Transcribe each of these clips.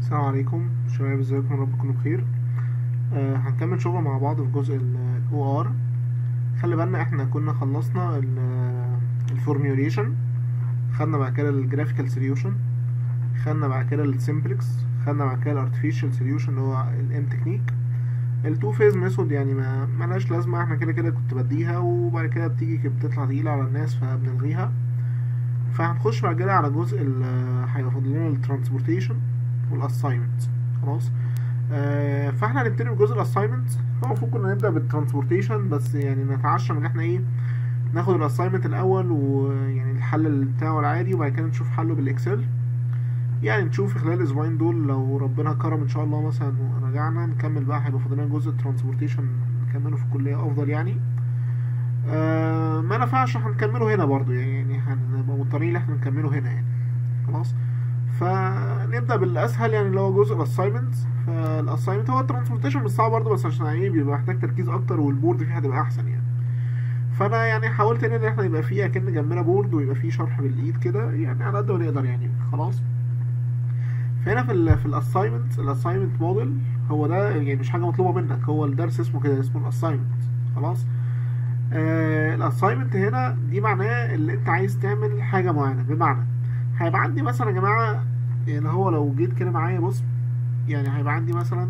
السلام عليكم شباب ازيكم يا رب تكونوا بخير آه هنكمل شغل مع بعض في جزء ال OR خلي بالنا احنا كنا خلصنا الفورميوليشن خدنا بعد كده الجرافيكال سوليوشن خدنا بعد كده السمبلكس خدنا بعد كده الارتفيشال سوليوشن اللي هو الام تكنيك التو فيز ميثود يعني ما ملهاش لازمه احنا كده كده كنت بديها وبعد كده بتيجي كانت بتطلع تقيله على الناس فبنلغيها فهنخش بعد كده على جزء ال هيبقى فاضل لنا الترانسبورتيشن والاساينمنت خلاص آه فاحنا هنبتدي بجزء الاساينمنت هو المفروض كنا نبدا بالترانسبورتيشن بس يعني نتعشم ان احنا ايه ناخد الاساينمنت الاول ويعني الحل بتاعه العادي وبعد كده نشوف حله بالاكسل يعني نشوف خلال الاسبوعين دول لو ربنا كرم ان شاء الله مثلا ورجعنا نكمل بقى هيبقى فاضل لنا جزء الترانسبورتيشن نكمله في الكليه افضل يعني آه ما نفعش هنكمله هنا برضو يعني هنبقى مضطرين ان احنا نكمله هنا يعني خلاص فنبدا بالاسهل يعني اللي هو جزء الاساينمنت فالاساينمنت هو الترانسبورتيشن مش صعب برضه بس عشان ايه بيبقى محتاج تركيز اكتر والبورد فيه هتبقى احسن يعني فانا يعني حاولت ان احنا يبقى فيه اكن جنبنا بورد ويبقى فيه شرح بالايد كده يعني على قد ما نقدر يعني خلاص فهنا في ال في الاساينمنت الاساينمنت موديل هو ده يعني مش حاجه مطلوبه منك هو الدرس اسمه كده اسمه الاساينمنت خلاص آه الاساينمنت هنا دي معناه اللي انت عايز تعمل حاجه معينه بمعنى هيبقى عندي مثلا يا جماعه يعني هو لو جيت كده معايا بص يعني هيبقى عندي مثلا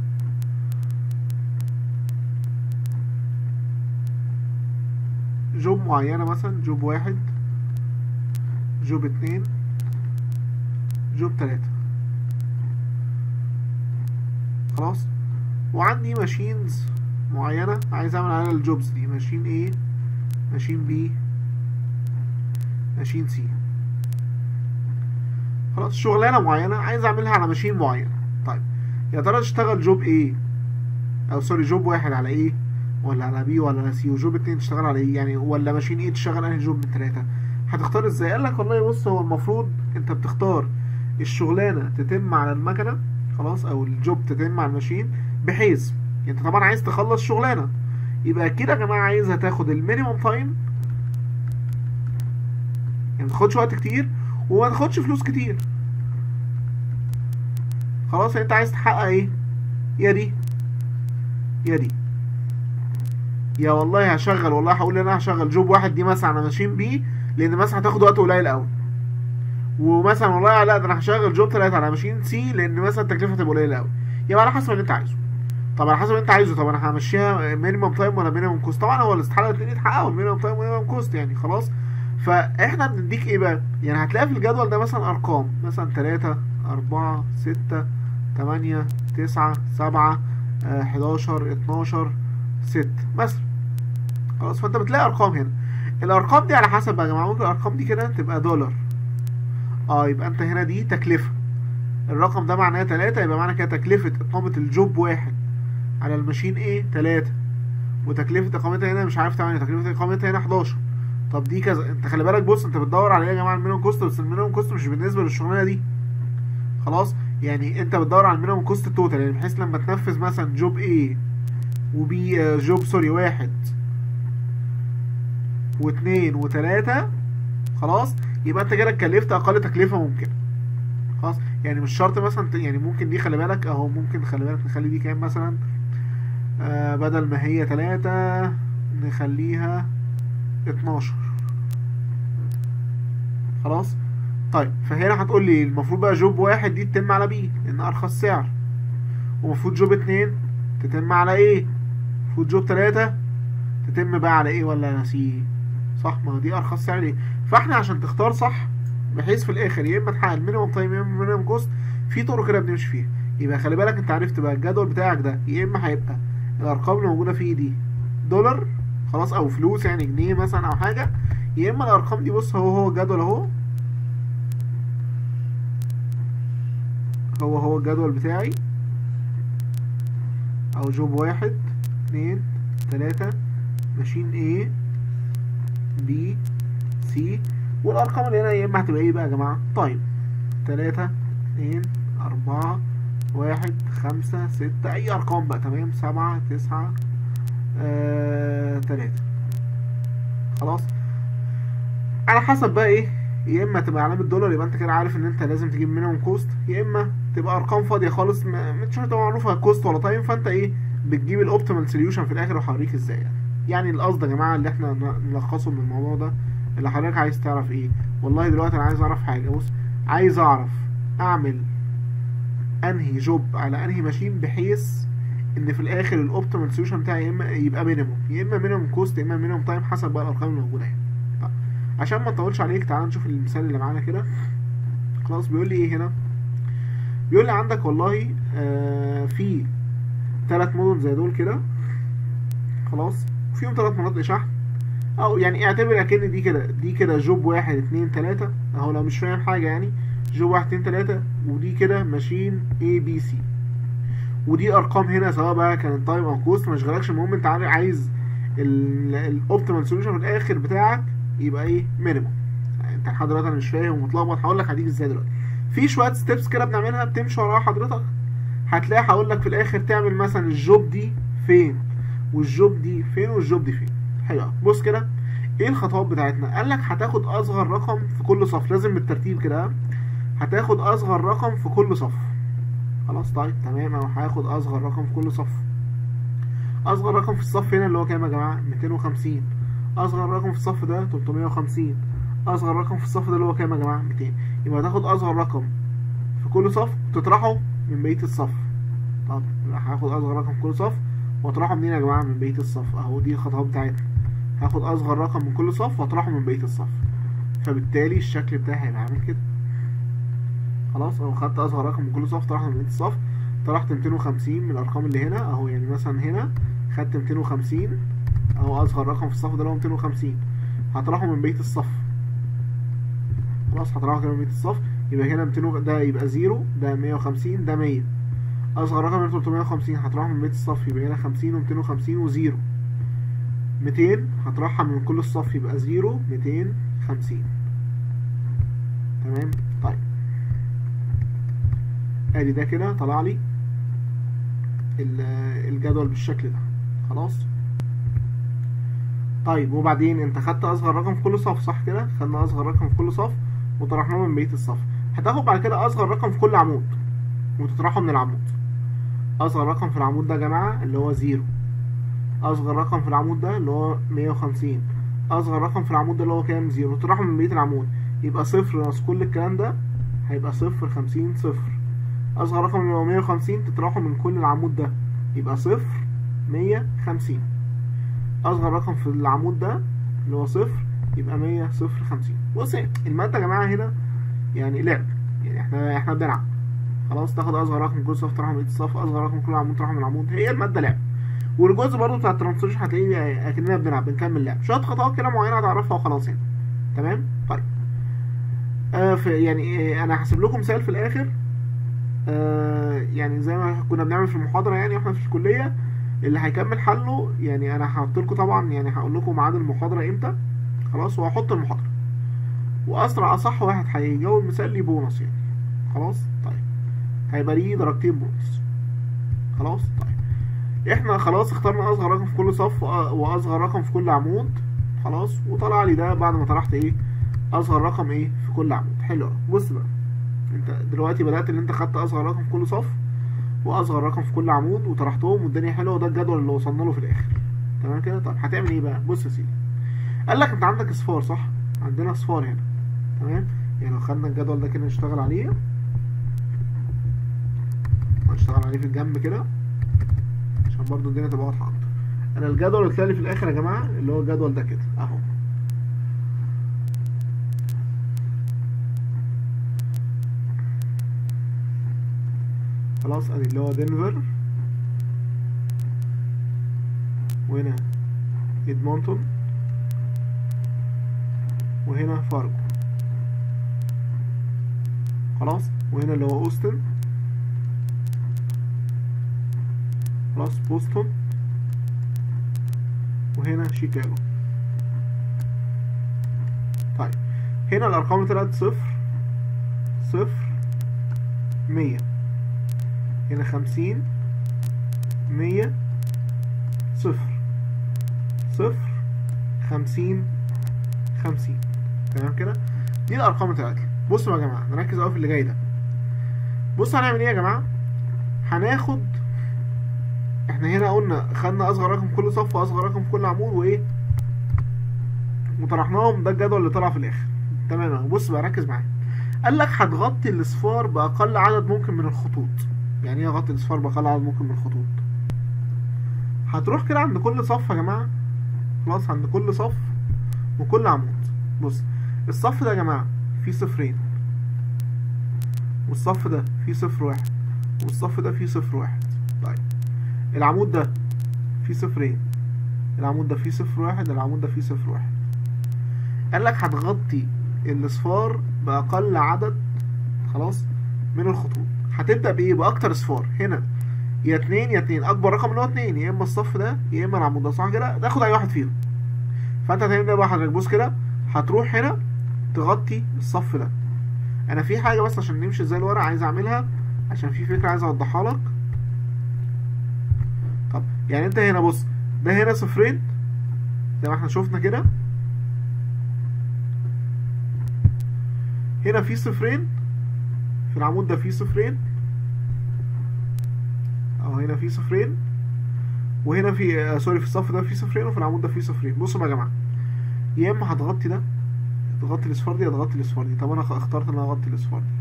جوب معينة مثلا جوب واحد جوب اتنين جوب تلاتة خلاص وعندي ماشينز معينة عايز اعمل عليها الجوبز دي ماشين A ماشين B ماشين C خلاص شغلانه معينه عايز اعملها على ماشين معين طيب يا ترى تشتغل جوب ايه او سوري جوب واحد على ايه ولا على بي ولا على سي وجوب اتنين تشتغل على ايه يعني ولا ماشين ايه تشتغل انهي جوب من تلاتة هتختار ازاي قال لك والله بص هو المفروض انت بتختار الشغلانه تتم على المكنه خلاص او الجوب تتم على الماشين بحيث انت طبعا عايز تخلص شغلانه يبقى كده يا جماعه عايزها تاخد المينيمم تايم يعني متاخدش وقت كتير وما تاخدش فلوس كتير خلاص انت عايز تحقق ايه يا دي يا دي يا والله هشغل والله هقول انا هشغل جوب واحد دي مثلا على ماشين بي لان مثلا هتاخد وقت قليل قوي ومثلا والله لا ده انا هشغل جوب تلاتة على ماشين سي لان مثلا التكلفه هتبقى قليله قوي يبقى على حسب اللي انت عايزه طب على حسب اللي انت عايزه طب انا همشيها مينيمم تايم ولا مينيمم كوست طبعا هو الاستحاله الاثنين يتحققوا المينيمم تايم ومينيمم كوست يعني خلاص فاحنا بنديك ايه بقى يعني هتلاقي في الجدول ده مثلا ارقام مثلا تلاتة اربعة ستة تمانية تسعة سبعة حداشر اتناشر ست مثلا خلاص فانت بتلاقي ارقام هنا الارقام دي على حسب يا جماعه ممكن الارقام دي كده تبقى دولار اه يبقى انت هنا دي تكلفه الرقم ده معناه تلاتة يبقى معنى كده تكلفة إقامة الجوب واحد على الماشين ايه تلاتة وتكلفة إقامتها هنا مش عارف تمانية تكلفة إقامتها هنا حداشر طب دي كذا انت خلي بالك بص انت بتدور على ايه يا جماعه المينيمم كوست بس المينيمم كوست مش بالنسبه للشغلانه دي خلاص يعني انت بتدور على المينيمم كوست توتال يعني بحيث لما تنفذ مثلا جوب ايه وبي جوب سوري واحد واثنين وثلاثة خلاص يبقى انت كده اتكلفت اقل تكلفة ممكنة خلاص يعني مش شرط مثلا يعني ممكن دي خلي بالك اهو ممكن خلي بالك نخلي دي كام مثلا آه بدل ما هي تلاتة نخليها اتناشر خلاص طيب فهنا هتقول لي المفروض بقى جوب واحد دي تتم على بي لان ارخص سعر ومفروض جوب اتنين تتم على ايه المفروض جوب تلاتة تتم بقى على ايه ولا على سي صح ما دي ارخص سعر ليه فاحنا عشان تختار صح بحيث في الاخر يا اما تحقق المينيمم تايم يا اما المينيمم كوست في طرق كده بنمشي فيها يبقى خلي بالك انت عرفت بقى الجدول بتاعك ده يا اما هيبقى الارقام اللي موجوده فيه دي دولار خلاص او فلوس يعني جنيه مثلا او حاجه يا اما الارقام دي بص هو هو الجدول اهو هو هو الجدول بتاعي او جوب واحد اتنين تلاتة ماشين A B C والارقام اللي هنا يا اما هتبقى ايه بقى يا جماعة طيب تلاتة اتنين اربعة واحد خمسة ستة اي ارقام بقى تمام سبعة تسعة آه، تلاتة خلاص على حسب بقى ايه يا اما تبقى علامه دولار يبقى انت كده عارف ان انت لازم تجيب مينيمم كوست يا اما تبقى ارقام فاضيه خالص ما- مش هتبقى معروفه كوست ولا تايم فانت ايه بتجيب الاوبتيمال سوليوشن في الاخر وهوريك ازاي يعني يعني القصد يا جماعه اللي احنا ن- نلخصه من الموضوع ده اللي حضرتك عايز تعرف ايه والله دلوقتي انا عايز اعرف حاجه بص عايز اعرف اعمل انهي جوب على انهي ماشين بحيث ان في الاخر الاوبتيمال سوليوشن بتاعي يا اما يبقى مينيموم يا اما مينيموم كوست يا اما مينيموم تايم حسب بقى الارقام الموجوده هنا طيب. عشان ما نطولش عليك تعال نشوف المثال اللي معانا كده خلاص بيقول لي ايه هنا بيقول لي عندك والله آه في ثلاث مدن زي دول كده خلاص وفيهم ثلاث مناطق شحن او يعني اعتبر اكن دي كده دي كده جوب واحد اتنين تلاتة اهو لو مش فاهم حاجة يعني جوب واحد اتنين تلاتة ودي كده ماشين اي بي سي ودي ارقام هنا سواء بقى كانت تايم او كوست ما يشغلكش المهم انت عارف عايز الاوبتيمال سوليوشن في الاخر بتاعك يبقى ايه مينيمم انت لحد دلوقتي انا مش فاهم ومتلخبط هقول لك هتيجي ازاي دلوقتي في شويه ستيبس كده بنعملها بتمشي وراها حضرتك هتلاقي هقول لك في الاخر تعمل مثلا الجوب دي فين والجوب دي فين والجوب دي فين حلو أوي. بص كده ايه الخطوات بتاعتنا قال لك هتاخد اصغر رقم في كل صف لازم بالترتيب كده ها؟ هتاخد اصغر رقم في كل صف خلاص طيب تمام اهو هاخد اصغر رقم في كل صف اصغر رقم في الصف هنا اللي هو كام يا جماعه 250 اصغر رقم في الصف ده 350 اصغر رقم في الصف ده اللي هو كام يا جماعه 200 يبقى هتاخد اصغر رقم في كل صف وتطرحه من بقيه الصف طب يبقى هاخد اصغر رقم في كل صف واطرحه منين يا جماعه من بقيه الصف اهو دي الخطوات بتاعتنا هاخد اصغر رقم من كل صف واطرحه من بقيه الصف فبالتالي الشكل بتاعي هيبقى عامل كده خلاص اهو خدت اصغر رقم من كل صف طرحته من بقيه الصف طرحت 250 من الارقام اللي هنا اهو يعني مثلا هنا خدت 250 اهو اصغر رقم في الصف ده اللي هو 250 هطرحه من بقيه الصف خلاص هطرحه كده من بقيه الصف يبقى هنا 200 ده يبقى زيرو ده 150 ده 100 اصغر رقم هنا 350 هطرحه من بقيه الصف يبقى هنا 50 و250 وزيرو 200 هطرحها من كل الصف يبقى زيرو 250 تمام طيب ادي ده كده طلع لي ال- الجدول بالشكل ده خلاص طيب وبعدين انت خدت اصغر رقم في كل صف صح كده خدنا اصغر رقم في كل صف وطرحناه من بقيه الصف هتاخد بعد كده اصغر رقم في كل عمود وتطرحه من العمود اصغر رقم في العمود ده يا جماعه اللي هو زيرو اصغر رقم في العمود ده اللي هو 150 اصغر رقم في العمود ده اللي هو كام زيرو تطرحه من بقيه العمود يبقى صفر ناقص كل الكلام ده هيبقى صفر خمسين صفر اصغر رقم اللي هو 150 تطرحه من كل العمود ده يبقى صفر مية خمسين اصغر رقم في العمود ده اللي هو صفر يبقى مية صفر خمسين بص إيه، المادة يا جماعة هنا يعني لعب يعني احنا احنا بنلعب خلاص تاخد اصغر رقم من كل صف تطرحه من بقية الصف اصغر رقم من كل عمود تطرحه من العمود هي المادة لعب والجزء برضو بتاع الترانسليشن هتلاقيه اكننا بنلعب بنكمل لعب شوية خطوات كده معينة هتعرفها وخلاص يعني تمام طيب آه في يعني آه انا هسيب لكم مثال في الاخر آه يعني زي ما كنا بنعمل في المحاضرة يعني واحنا في الكلية اللي هيكمل حله يعني انا هحط لكم طبعا يعني هقول لكم ميعاد المحاضرة امتى خلاص وهحط المحاضرة واسرع اصح واحد هيجاوب المثال ليه بونص يعني خلاص طيب هيبقى ليه درجتين بونص خلاص طيب احنا خلاص اخترنا اصغر رقم في كل صف وأ- واصغر رقم في كل عمود خلاص وطلع لي ده بعد ما طرحت ايه اصغر رقم ايه في كل عمود حلو أوي. بص بقى انت دلوقتي بدأت ان انت خدت اصغر رقم في كل صف واصغر رقم في كل عمود وطرحتهم والدنيا حلوه وده الجدول اللي وصلنا له في الاخر تمام كده طب هتعمل ايه بقى بص يا سيدي قال لك انت عندك اصفار صح عندنا اصفار هنا تمام يعني لو خدنا الجدول ده كده نشتغل عليه هنشتغل عليه في الجنب كده عشان برضو الدنيا تبقى واضحه اكتر انا الجدول اللي طلع لي في الاخر يا جماعه اللي هو الجدول ده كده اهو خلاص ادي اللي هو دنفر وهنا ادمونتون وهنا فارجو خلاص وهنا اللي هو اوستن خلاص بوسطن وهنا شيكاغو طيب هنا الارقام اللي طلعت صفر صفر مية هنا خمسين مية صفر صفر خمسين خمسين تمام كده دي الارقام بتاعتي بصوا يا جماعه نركز قوي في اللي جاي ده بصوا هنعمل ايه يا جماعه هناخد احنا هنا قلنا خدنا اصغر رقم كل صف واصغر رقم كل عمود وايه وطرحناهم ده الجدول اللي طلع في الاخر تمام اهو بص بقى ركز معايا قال لك هتغطي الاصفار باقل عدد ممكن من الخطوط يعني ايه اغطي الاصفار باقل عدد ممكن من الخطوط هتروح كده عند كل صف يا جماعه خلاص عند كل صف وكل عمود بص الصف ده يا جماعه فيه صفرين والصف ده فيه صفر واحد والصف ده فيه صفر واحد طيب العمود ده فيه صفرين العمود ده فيه صفر واحد العمود ده فيه صفر واحد قال لك هتغطي الاصفار باقل عدد خلاص من الخطوط هتبدا بايه باكتر اصفار هنا يا اتنين يا اتنين اكبر رقم اللي هو اتنين يا اما الصف ده يا اما العمود ده صح كده تاخد اي واحد فيهم فانت هتعمل ايه بقى حضرتك بص كده هتروح هنا تغطي الصف ده انا في حاجه بس عشان نمشي زي الورق عايز اعملها عشان في فكره عايز اوضحها لك طب يعني انت هنا بص ده هنا صفرين زي ما احنا شفنا كده هنا في صفرين في العمود ده في صفرين اه هنا في صفرين وهنا في آه سوري في الصف ده في صفرين وفي العمود ده في صفرين بصوا بقى يا جماعه يا اما هتغطي ده تغطي الاصفار دي هتغطي الاصفار دي طب انا اخترت ان انا اغطي الاصفار دي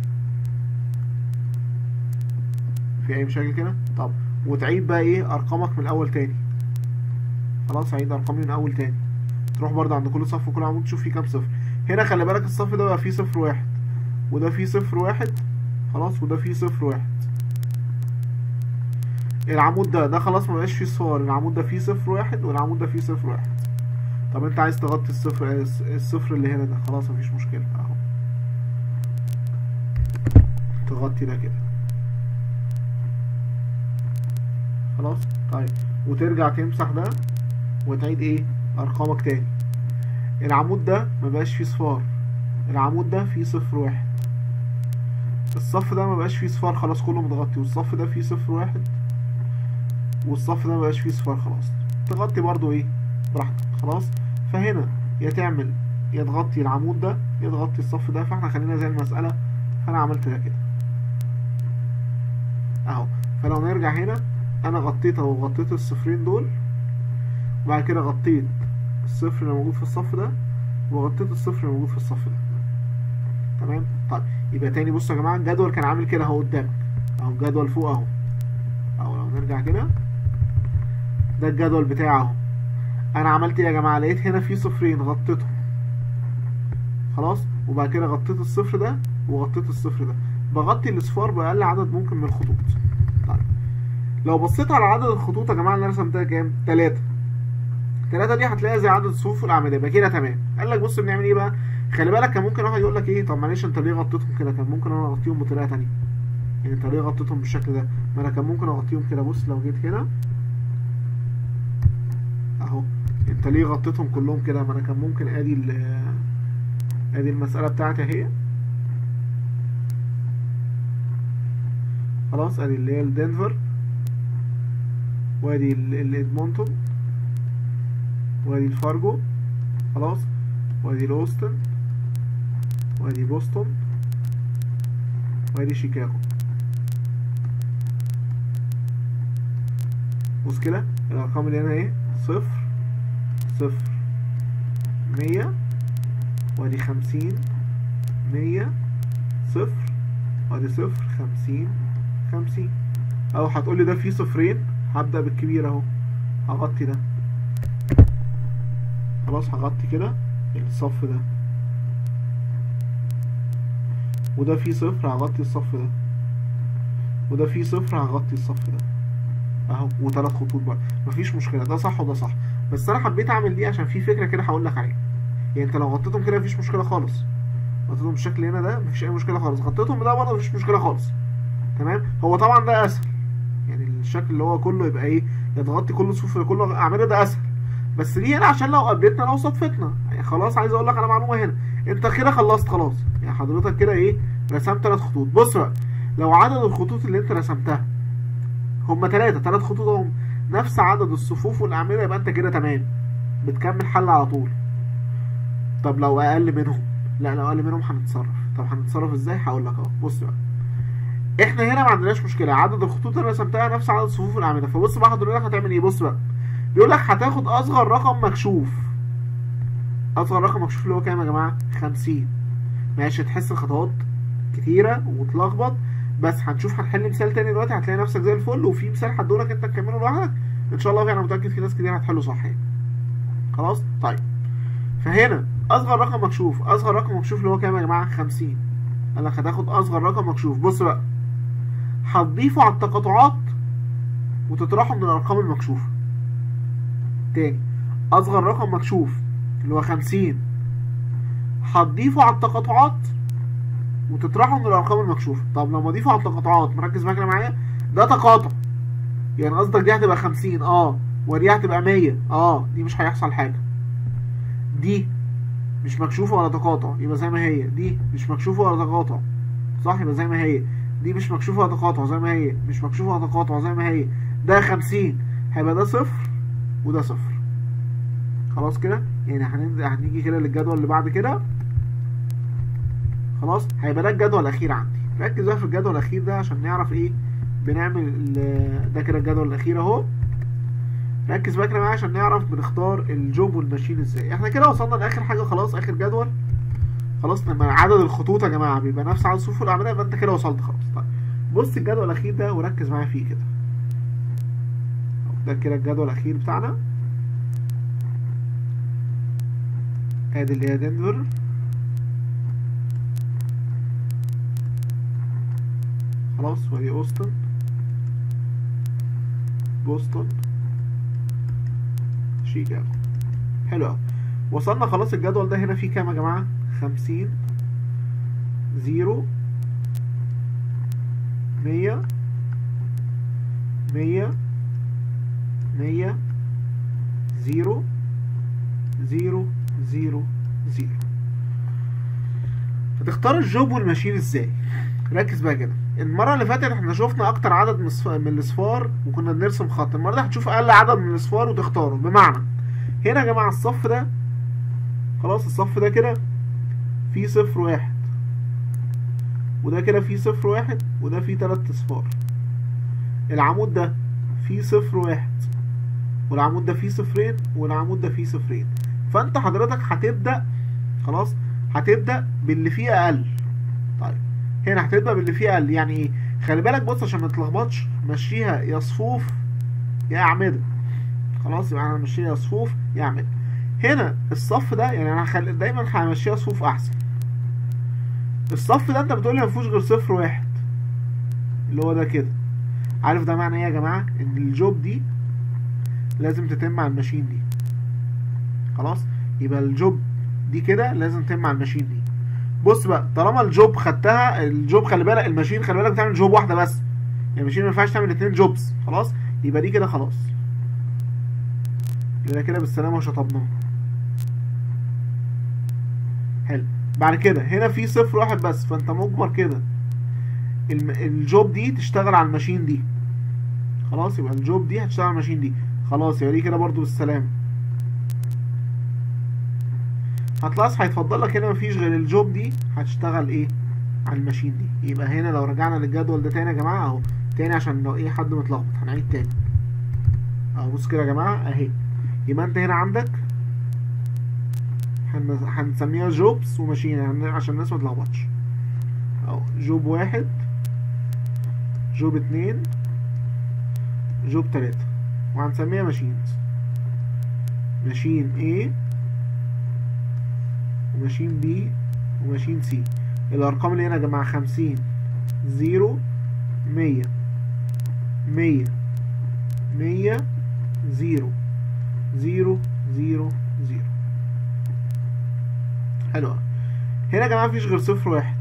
في اي مشاكل كده طب وتعيد بقى ايه ارقامك من الاول تاني خلاص عيد ارقامي من اول تاني تروح برضه عند كل صف وكل عمود تشوف فيه كام صفر هنا خلي بالك الصف ده بقى فيه صفر واحد وده فيه صفر واحد خلاص وده فيه صفر واحد العمود ده ده خلاص مبقاش فيه صفار العمود ده فيه صفر واحد والعمود ده فيه صفر واحد طب انت عايز تغطي الصفر الصفر اللي هنا ده خلاص مفيش مشكلة اهو تغطي ده كده خلاص طيب وترجع تمسح ده وتعيد ايه ارقامك تاني العمود ده مبقاش فيه صفار العمود ده فيه صفر واحد الصف ده مبقاش فيه صفار خلاص كله متغطي والصف ده فيه صفر واحد والصف ده مبقاش فيه صفار خلاص تغطي برضو ايه براحتك خلاص فهنا يا تعمل يا تغطي العمود ده يا تغطي الصف ده فاحنا خلينا زي المسألة فانا عملت ده كده اهو فلو نرجع هنا انا غطيت اهو غطيت الصفرين دول وبعد كده غطيت الصفر اللي موجود في الصف ده وغطيت الصفر اللي موجود في الصف ده تمام طيب يبقى تاني بصوا يا جماعه الجدول كان عامل كده اهو قدامك اهو الجدول فوق اهو اهو لو نرجع كده ده الجدول بتاعه اهو انا عملت ايه يا جماعه لقيت هنا في صفرين غطيتهم خلاص وبعد كده غطيت الصفر ده وغطيت الصفر ده بغطي الاصفار باقل عدد ممكن من الخطوط طيب لو بصيت على عدد الخطوط يا جماعه اللي انا رسمتها كام 3 3 دي هتلاقيها زي عدد الصفوف الاعمده يبقى كده تمام قال لك بص بنعمل ايه بقى خلي بالك كان ممكن واحد يقول لك ايه طب معلش انت ليه غطيتهم كده كان ممكن انا اغطيهم بطريقه ثانيه يعني انت ليه غطيتهم بالشكل ده ما انا كان ممكن اغطيهم كده بص لو جيت هنا اهو انت ليه غطيتهم كلهم كده ما انا كان ممكن ادي ادي المساله بتاعتي اهي خلاص ادي اللي هي الدنفر وادي الادمونتون وادي الفارجو خلاص وادي الاوستن وادي بوسطن وادي شيكاغو بص كده الارقام اللي هنا ايه صفر صفر مية وادي خمسين مية صفر وادي صفر خمسين خمسين او هتقولي ده فيه صفرين هبدأ بالكبير اهو هغطي ده خلاص هغطي كده الصف ده وده فيه صفر هغطي الصف ده وده فيه صفر هغطي الصف ده اهو وثلاث خطوط بقى مفيش مشكله ده صح وده صح بس انا حبيت اعمل دي عشان في فكره كده هقول لك عليها يعني انت لو غطيتهم كده مفيش مشكله خالص غطيتهم بالشكل هنا ده مفيش اي مشكله خالص غطيتهم ده برضه مفيش مشكله خالص تمام هو طبعا ده اسهل يعني الشكل اللي هو كله يبقى ايه يتغطي كل صفوف كله اعمله ده اسهل بس دي هنا عشان لو قابلتنا لو صدفتنا يعني خلاص عايز اقول لك على معلومه هنا انت كده خلصت خلاص يعني حضرتك كده ايه رسمت ثلاث خطوط بص بقى لو عدد الخطوط اللي انت رسمتها هما ثلاثة ثلاث خطوط هم نفس عدد الصفوف والأعمدة يبقى أنت كده تمام بتكمل حل على طول طب لو أقل منهم لا لو اقل منهم هنتصرف طب هنتصرف ازاي هقول لك اهو بص بقى احنا هنا ما عندناش مشكله عدد الخطوط اللي رسمتها نفس عدد صفوف الاعمده فبص بقى حضرتك هتعمل ايه بص بقى بيقول لك هتاخد اصغر رقم مكشوف اصغر رقم مكشوف اللي هو كام يا جماعه 50 ماشي هتحس الخطوات كتيره وتلخبط بس هنشوف هنحل مثال تاني دلوقتي هتلاقي نفسك زي الفل وفي مثال هدولك انت تكمله لوحدك ان شاء الله انا متاكد في ناس كتير هتحله صح يعني خلاص طيب فهنا اصغر رقم مكشوف اصغر رقم مكشوف اللي هو كام يا جماعه 50 قال لك هتاخد اصغر رقم مكشوف بص بقى هتضيفه على التقاطعات وتطرحه من الارقام المكشوفه تاني اصغر رقم مكشوف اللي هو 50 هتضيفه على التقاطعات وتطرحه من الارقام المكشوفه طب لما اضيفه على التقاطعات مركز معايا معايا ده تقاطع يعني قصدك دي هتبقى 50 اه ودي هتبقى 100 اه دي مش هيحصل حاجه دي مش مكشوفه ولا تقاطع يبقى زي ما هي دي مش مكشوفه ولا تقاطع صح يبقى زي ما هي دي مش مكشوفه ولا تقاطع زي ما هي مش مكشوفه ولا تقاطع زي ما هي ده 50 هيبقى ده صفر وده صفر خلاص كده يعني هننزل هنيجي كده للجدول اللي بعد كده خلاص هيبقى ده الجدول الاخير عندي ركز بقى في الجدول الاخير ده عشان نعرف ايه بنعمل ال- ده كده الجدول الاخير اهو ركز بقى كده معايا عشان نعرف بنختار الجوب والماشين ازاي احنا كده وصلنا لاخر حاجه خلاص اخر جدول خلاص لما عدد الخطوط يا جماعه بيبقى نفس عدد صفوف الاعمده يبقى انت كده وصلت خلاص طيب بص الجدول الاخير ده وركز معايا فيه كده ده كده الجدول الاخير بتاعنا ادي اللي هي دنفر خلاص وادي اوستن بوسطن شيكاغو حلو قوي وصلنا خلاص الجدول ده هنا فيه كام يا جماعه خمسين زيرو مية مية مية زيرو زيرو زيرو زيرو هتختار الجوب والماشين ازاي ركز بقى كده المرة اللي فاتت احنا شفنا أكتر عدد من الصف- من الأصفار وكنا بنرسم خط، المرة دي هتشوف أقل عدد من الأصفار وتختاره، بمعنى هنا يا جماعة الصف ده خلاص الصف ده كده فيه صفر واحد وده كده فيه صفر واحد وده فيه تلات أصفار العمود ده فيه صفر واحد والعمود ده فيه صفرين والعمود ده فيه صفرين فأنت حضرتك هتبدأ خلاص هتبدأ باللي فيه أقل طيب هنا هتبدأ باللي فيه أقل يعني إيه؟ خلي بالك بص عشان ما تتلخبطش مشيها يا صفوف يا أعمدة خلاص يبقى أنا همشيها يا صفوف يا أعمدة هنا الصف ده يعني أنا هخلي دايما همشيها صفوف أحسن الصف ده أنت بتقولي مفيهوش غير صفر واحد اللي هو ده كده عارف ده معنى إيه يا جماعة؟ إن الجوب دي لازم تتم على الماشين دي خلاص يبقى الجوب دي كده لازم تتم على الماشين دي بص بقى طالما الجوب خدتها الجوب خلي بالك الماشين خلي بالك بتعمل جوب واحده بس يعني الماشين ما ينفعش تعمل اتنين جوبز خلاص يبقى دي كده خلاص يبقى كده بالسلامه وشطبناها حلو بعد كده هنا في صفر واحد بس فانت مجبر كده الم... الجوب دي تشتغل على الماشين دي خلاص يبقى الجوب دي هتشتغل على الماشين دي خلاص يبقى دي كده برضو بالسلامه هتلاحظ هيتفضل لك هنا مفيش غير الجوب دي هتشتغل ايه على الماشين دي يبقى هنا لو رجعنا للجدول ده تاني يا جماعه اهو تاني عشان لو ايه حد متلخبط هنعيد تاني اهو بص كده يا جماعه اهي يبقى انت هنا عندك هن- هنسميها جوبس وماشين يعني عشان الناس متلخبطش اهو جوب واحد جوب اتنين جوب تلاتة وهنسميها ماشينز ماشين A وماشين بي وماشين سي الارقام اللي هنا يا جماعه خمسين زيرو مية مية مية زيرو زيرو زيرو زيرو حلو أوي. هنا يا جماعه مفيش غير صفر واحد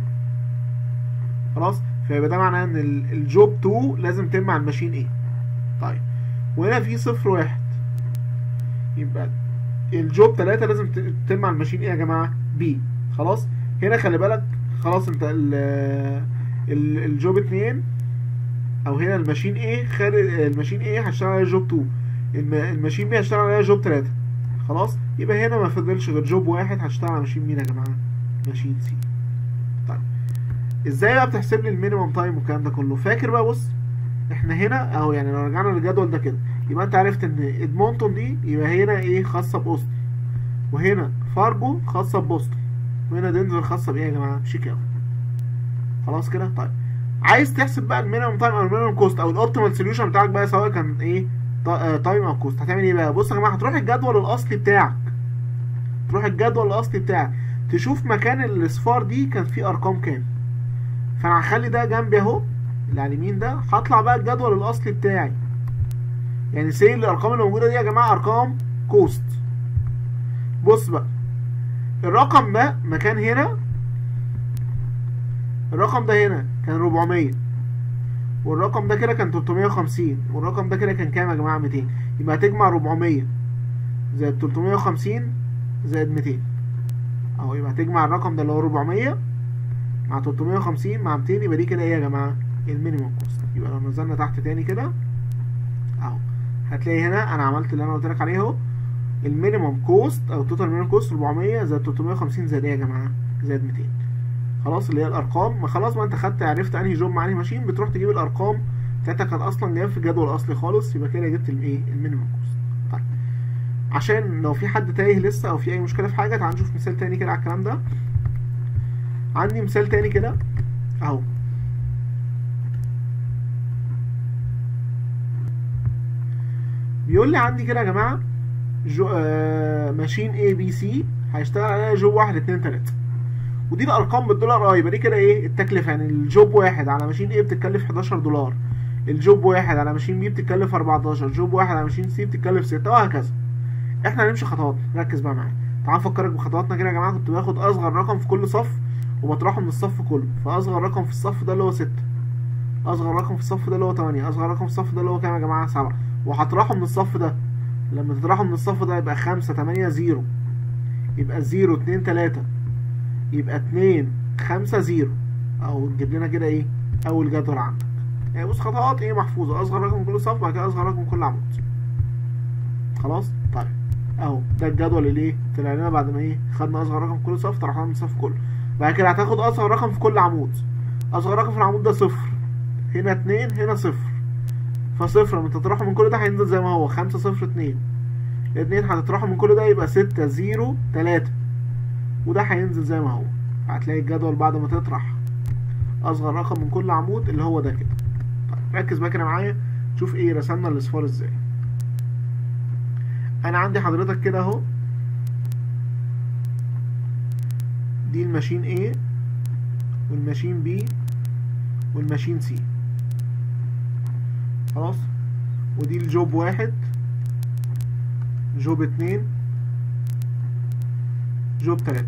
خلاص فيبقى ده معناه ان ال- الجوب 2 لازم تتم على الماشين ايه طيب وهنا في صفر واحد يبقى الجوب 3 لازم ت- تتم على الماشين ايه يا جماعه بي خلاص هنا خلي بالك خلاص انت ال ال الجوب 2 او هنا الماشين ايه خارج الماشين ايه هشتغل عليها جوب 2 الم- الماشين بي هشتغل عليها جوب 3 خلاص يبقى هنا ما فضلش غير جوب واحد هشتغل على ماشين مين يا جماعه ماشين سي طيب ازاي بقى بتحسب لي المينيمم تايم والكلام ده كله فاكر بقى بص احنا هنا اهو يعني لو رجعنا للجدول ده كده يبقى انت عرفت ان ادمونتون دي يبقى هنا ايه خاصه باوستن وهنا فارجو خاصه ببوسطن وهنا دنفر خاصه بايه يا جماعه شيكاغو خلاص كده طيب عايز تحسب بقى المينيمم تايم او المينيمم كوست او الاوبتيمال سوليوشن بتاعك بقى سواء كان ايه تايم او كوست هتعمل ايه بقى بص يا جماعه هتروح الجدول الاصلي بتاعك تروح الجدول الاصلي بتاعك تشوف مكان الاصفار دي كان فيه ارقام كام فانا هخلي ده جنبي اهو اللي على اليمين ده هطلع بقى الجدول الاصلي بتاعي يعني سي الارقام اللي موجوده دي يا جماعه ارقام كوست بص بقى الرقم ده مكان هنا الرقم ده هنا كان 400 والرقم ده كده كان 350 والرقم ده كده كان كام يا جماعه 200 يبقى هتجمع 400 زائد 350 زائد 200 اهو يبقى هتجمع الرقم ده اللي هو 400 مع 350 مع 200 يبقى دي كده ايه يا جماعه المينيمم كوست يبقى لو نزلنا تحت تاني كده اهو هتلاقي هنا انا عملت اللي انا قلت لك عليه اهو المينيمم كوست او التوتال مينيمم كوست 400 زائد 350 زائد ايه يا جماعه زائد 200 خلاص اللي هي الارقام ما خلاص ما انت خدت عرفت انهي جوب مع انهي ماشين بتروح تجيب الارقام بتاعتك كانت اصلا جايه في الجدول الاصلي خالص يبقى كده جبت الايه المينيمم كوست طيب عشان لو في حد تايه لسه او في اي مشكله في حاجه تعال نشوف مثال تاني كده على الكلام ده عندي مثال تاني كده اهو بيقول لي عندي كده يا جماعه جو آه ماشين اي بي سي هيشتغل عليها جوب واحد اتنين تلاته ودي الارقام بالدولار اه يبقى دي كده ايه التكلفه يعني الجوب واحد على ماشين ايه بتتكلف 11 دولار الجوب واحد على ماشين بي بتتكلف 14 جوب واحد على ماشين سي بتتكلف 6 وهكذا احنا هنمشي خطوات ركز بقى معايا تعال نفكرك بخطواتنا كده يا جماعه كنت باخد اصغر رقم في كل صف وبطرحه من الصف كله فاصغر رقم في الصف ده اللي هو 6 اصغر رقم في الصف ده اللي هو 8 اصغر رقم في الصف ده اللي هو كام يا جماعه 7 وهطرحه من الصف ده لما تطرحه من الصف ده يبقى 5 8 0 يبقى 0 2 3 يبقى 2 5 0 او تجيب لنا كده ايه اول جدول عندك يعني بص خطوات ايه محفوظه اصغر رقم من كل صف بعد كده اصغر رقم من كل عمود خلاص طيب اهو ده الجدول اللي ايه طلع لنا بعد ما ايه خدنا اصغر رقم في كل صف طرحناه من الصف كله بعد كده هتاخد اصغر رقم في كل عمود اصغر رقم في العمود ده صفر هنا اتنين هنا صفر فصفر لما تطرحه من كل ده هينزل زي ما هو خمسة صفر اتنين اتنين هتطرحه من كل ده يبقى ستة زيرو تلاتة وده هينزل زي ما هو هتلاقي الجدول بعد ما تطرح اصغر رقم من كل عمود اللي هو ده كده طيب ركز بقى كده معايا شوف ايه رسمنا الاصفار ازاي انا عندي حضرتك كده اهو دي الماشين A والماشين B والماشين C خلاص ودي الجوب واحد جوب اتنين جوب تلاتة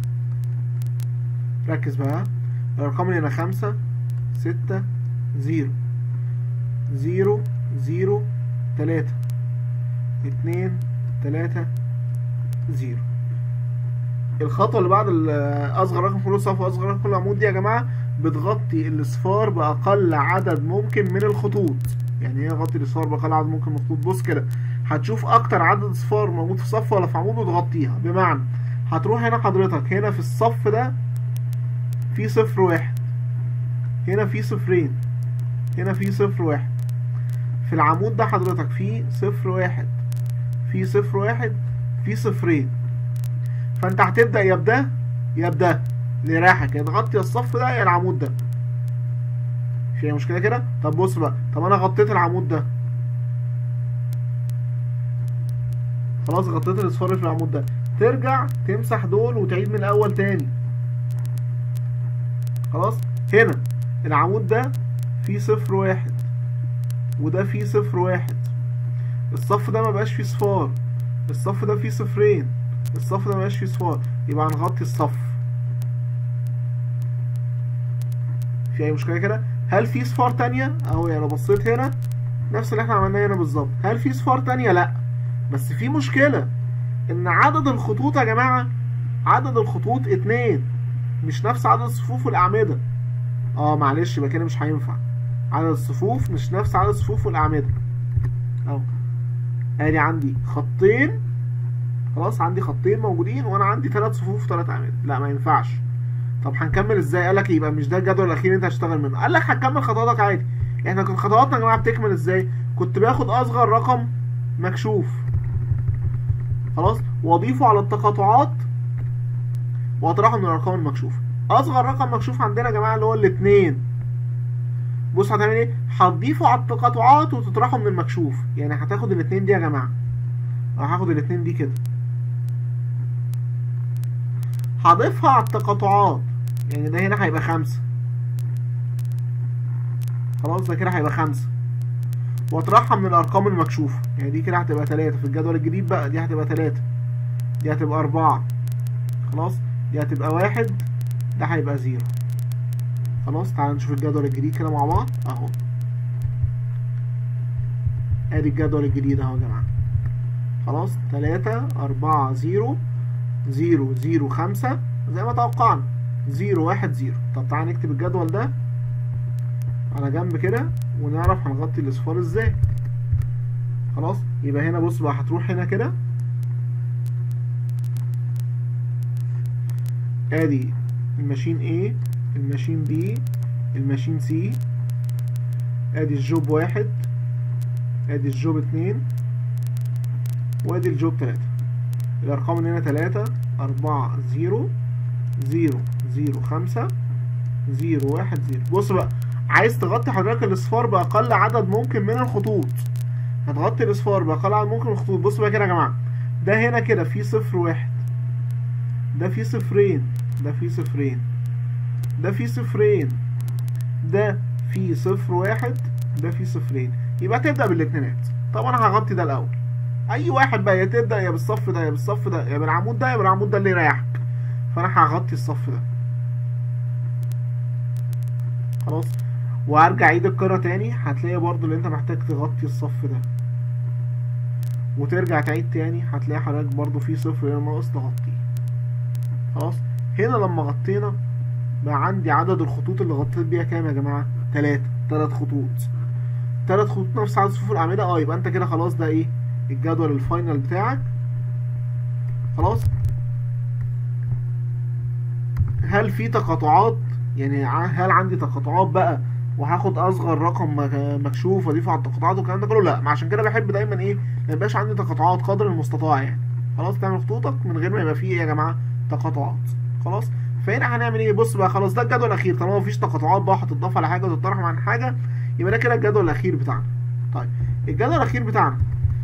ركز بقى الأرقام اللي هنا خمسة ستة زيرو زيرو زيرو تلاتة اتنين تلاتة زيرو الخطوة اللي بعد أصغر رقم كل صف وأصغر رقم كل عمود دي يا جماعة بتغطي الأصفار بأقل عدد ممكن من الخطوط يعني ايه غطي الأصفار بأقل عدد ممكن من الخطوط بص كده هتشوف أكتر عدد أصفار موجود في صف ولا في عمود وتغطيها بمعنى هتروح هنا حضرتك هنا في الصف ده في صفر واحد هنا في صفرين هنا في صفر واحد في العمود ده حضرتك في صفر واحد في صفر واحد في صفرين فانت هتبدأ يا بده يا بده لراحك يا تغطي الصف ده يا العمود ده في مشكلة كده طب بص بقى طب انا غطيت العمود ده خلاص غطيت الاصفار اللي في العمود ده ترجع تمسح دول وتعيد من الاول تاني خلاص هنا العمود ده فيه صفر واحد وده فيه صفر واحد الصف ده مبقاش فيه صفار الصف ده فيه صفرين الصف ده مبقاش فيه صفار يبقى هنغطي الصف في اي مشكله كده هل في صفار تانية اهو يعني لو بصيت هنا نفس اللي احنا عملناه هنا بالظبط هل في صفار تانية لا بس في مشكله ان عدد الخطوط يا جماعه عدد الخطوط اتنين مش نفس عدد الصفوف والاعمده اه معلش يبقى كده مش هينفع عدد الصفوف مش نفس عدد الصفوف والاعمده اهو ادي عندي خطين خلاص عندي خطين موجودين وانا عندي ثلاث صفوف وثلاث اعمده لا ما ينفعش طب هنكمل ازاي قال لك يبقى مش ده الجدول الاخير اللي انت هتشتغل منه قال لك هتكمل خطواتك عادي احنا كانت خطواتنا يا جماعه بتكمل ازاي كنت باخد اصغر رقم مكشوف خلاص واضيفه على التقاطعات واطرحه من الارقام المكشوفه اصغر رقم مكشوف عندنا يا جماعه اللي هو الاثنين بص هتعمل ايه هتضيفه على التقاطعات وتطرحه من المكشوف يعني هتاخد الاثنين دي يا جماعه او هاخد الاثنين دي كده هضيفها على التقاطعات يعني ده هنا هيبقى خمسة خلاص ده كده هيبقى خمسة واطرحها من الارقام المكشوفة يعني دي كده هتبقى تلاتة في الجدول الجديد بقى دي هتبقى تلاتة دي هتبقى اربعة خلاص دي هتبقى واحد ده هيبقى زيرو خلاص تعال نشوف الجدول الجديد كده مع بعض اهو ادي الجدول الجديد اهو يا جماعة خلاص تلاتة اربعة زيرو زيرو زيرو خمسة زي ما توقعنا زيرو واحد زيرو طب تعالى نكتب الجدول ده على جنب كده ونعرف هنغطي الاصفار ازاي خلاص يبقى هنا بص بقى هتروح هنا كده ادي الماشين A الماشين B الماشين C ادي الجوب واحد ادي الجوب اتنين وادي الجوب تلاتة الارقام اللي هنا تلاتة اربعة زيرو زيرو زيرو خمسة زيرو واحد زيرو بص بقى عايز تغطي حضرتك الاصفار باقل عدد ممكن من الخطوط هتغطي الاصفار باقل عدد ممكن من الخطوط بص بقى كده يا جماعه ده هنا كده في صفر واحد ده في صفرين ده في صفرين ده في صفرين ده في صفر واحد ده في صفرين يبقى تبدا بالاتنينات طب انا هغطي ده الاول اي واحد بقى يا تبدا يا بالصف ده يا بالصف ده يا بالعمود ده يا بالعمود ده اللي يريحك فانا هغطي الصف ده خلاص وارجع ايد الكرة تاني هتلاقي برضو اللي انت محتاج تغطي الصف ده وترجع تعيد تاني هتلاقي حضرتك برضو في صفر هنا ناقص تغطيه خلاص هنا لما غطينا بقى عندي عدد الخطوط اللي غطيت بيها كام يا جماعة تلاتة تلات خطوط تلات خطوط نفس عدد صفوف الأعمدة اه يبقى انت كده خلاص ده ايه الجدول الفاينل بتاعك خلاص هل في تقاطعات يعني هل عندي تقاطعات بقى وهاخد اصغر رقم مكشوف واضيفه على التقاطعات والكلام ده كله لا عشان كده بحب دايما ايه ما يبقاش عندي تقاطعات قدر المستطاع يعني خلاص تعمل خطوطك من غير ما يبقى فيه ايه يا جماعه تقاطعات خلاص فهنا هنعمل ايه بص بقى خلاص ده الجدول الاخير طالما مفيش تقاطعات بقى هتضاف على حاجه وتطرح عن حاجه يبقى ده كده الجدول الاخير بتاعنا طيب الجدول الاخير بتاعنا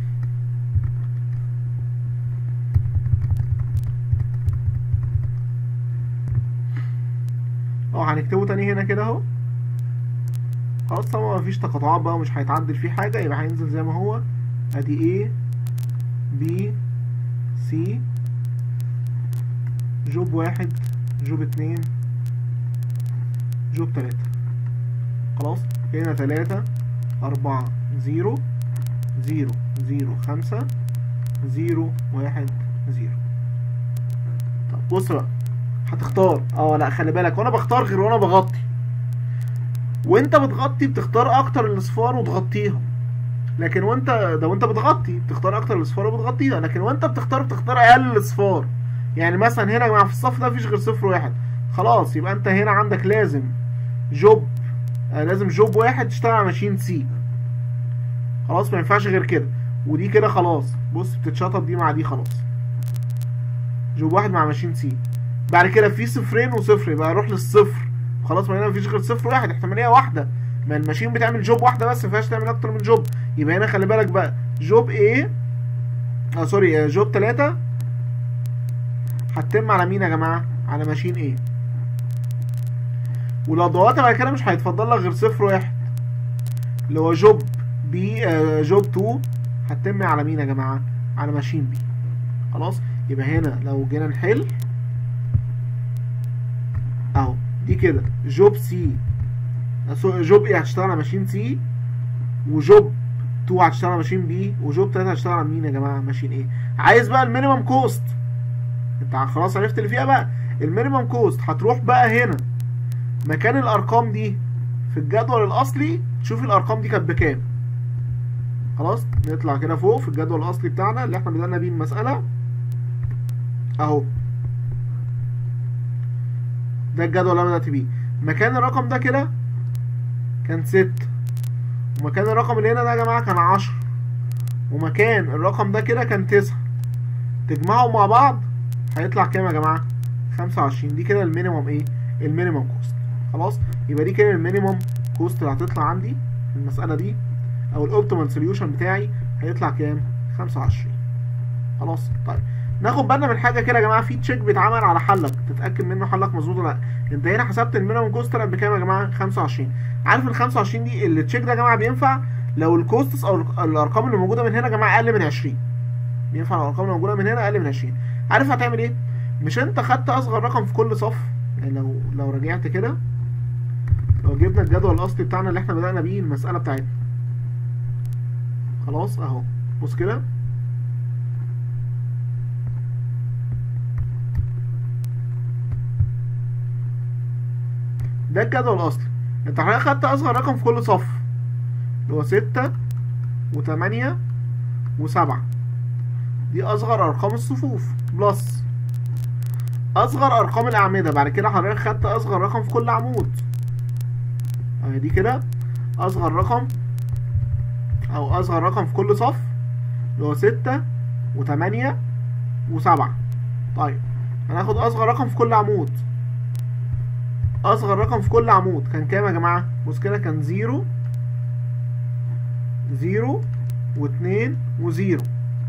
اه هنكتبه تاني هنا كده اهو خلاص طبعا مفيش تقاطعات بقى ومش هيتعدل فيه حاجة يبقى هينزل زي ما هو ادي A B C جوب واحد جوب اتنين جوب تلاتة خلاص هنا تلاتة أربعة زيرو زيرو زيرو خمسة زيرو واحد زيرو طب بص بقى هتختار اه لا خلي بالك وانا بختار غير وانا بغطي وانت بتغطي بتختار اكتر الاصفار وتغطيها لكن وانت ده وانت بتغطي بتختار اكتر الاصفار وبتغطيها لكن وانت بتختار بتختار اقل الاصفار يعني مثلا هنا يا جماعه في الصف ده مفيش غير صفر واحد خلاص يبقى انت هنا عندك لازم جوب آه لازم جوب واحد تشتغل على ماشين سي خلاص ما ينفعش غير كده ودي كده خلاص بص بتتشطب دي مع دي خلاص جوب واحد مع ماشين سي بعد كده في صفرين وصفر يبقى اروح للصفر خلاص ما هنا مفيش غير صفر واحد احتماليه واحده ما الماشين بتعمل جوب واحده بس ما ينفعش تعمل اكتر من جوب يبقى هنا خلي بالك بقى جوب ايه اه سوري جوب 3 هتتم على مين يا جماعه على ماشين ايه ولو ضغطت بعد كده مش هيتفضل لك غير صفر واحد اللي هو جوب بي آه جوب 2 هتتم على مين يا جماعه على ماشين بي خلاص يبقى هنا لو جينا نحل اهو دي كده جوب سي جوب ايه هتشتغل على ماشين سي وجوب 2 هتشتغل على ماشين بي وجوب 3 هتشتغل على مين يا جماعه ماشين ايه عايز بقى المينيمم كوست انت خلاص عرفت اللي فيها بقى المينيمم كوست هتروح بقى هنا مكان الارقام دي في الجدول الاصلي تشوف الارقام دي كانت بكام خلاص نطلع كده فوق في الجدول الاصلي بتاعنا اللي احنا بدأنا بيه المسألة اهو ده الجدول اللي انا بدات بيه مكان الرقم ده كده كان ستة ومكان الرقم اللي هنا ده يا جماعه كان عشرة ومكان الرقم ده كده كان تسعة تجمعهم مع بعض هيطلع كام يا جماعه خمسة وعشرين دي كده المينيمم ايه المينيمم كوست خلاص يبقى دي كده المينيمم كوست اللي هتطلع عندي في المساله دي او الاوبتيمال سوليوشن بتاعي هيطلع كام 25 خلاص طيب ناخد بالنا من حاجه كده يا جماعه في تشيك بيتعمل على حلك تتاكد منه حلك مظبوط ولا لا انت هنا حسبت المينيمم كوست طلع بكام يا جماعه 25 عارف ال 25 دي التشيك ده يا جماعه بينفع لو الكوستس او الارقام اللي موجوده من هنا يا جماعه اقل من 20 بينفع لو الارقام اللي موجوده من هنا اقل من 20 عارف هتعمل ايه مش انت خدت اصغر رقم في كل صف يعني لو لو رجعت كده لو جبنا الجدول الاصلي بتاعنا اللي احنا بدأنا بيه المسألة بتاعتنا خلاص اهو بص كده ده الجدول الاصلي انت حضرتك خدت اصغر رقم في كل صف اللي هو ستة وتمانية وسبعة دي اصغر ارقام الصفوف بلس اصغر ارقام الاعمدة بعد كده حضرتك خدت اصغر رقم في كل عمود اهي دي كده اصغر رقم او اصغر رقم في كل صف اللي هو ستة وتمانية وسبعة طيب هناخد اصغر رقم في كل عمود اصغر رقم في كل عمود كان كام يا جماعة بص كده كان زيرو زيرو واتنين وزيرو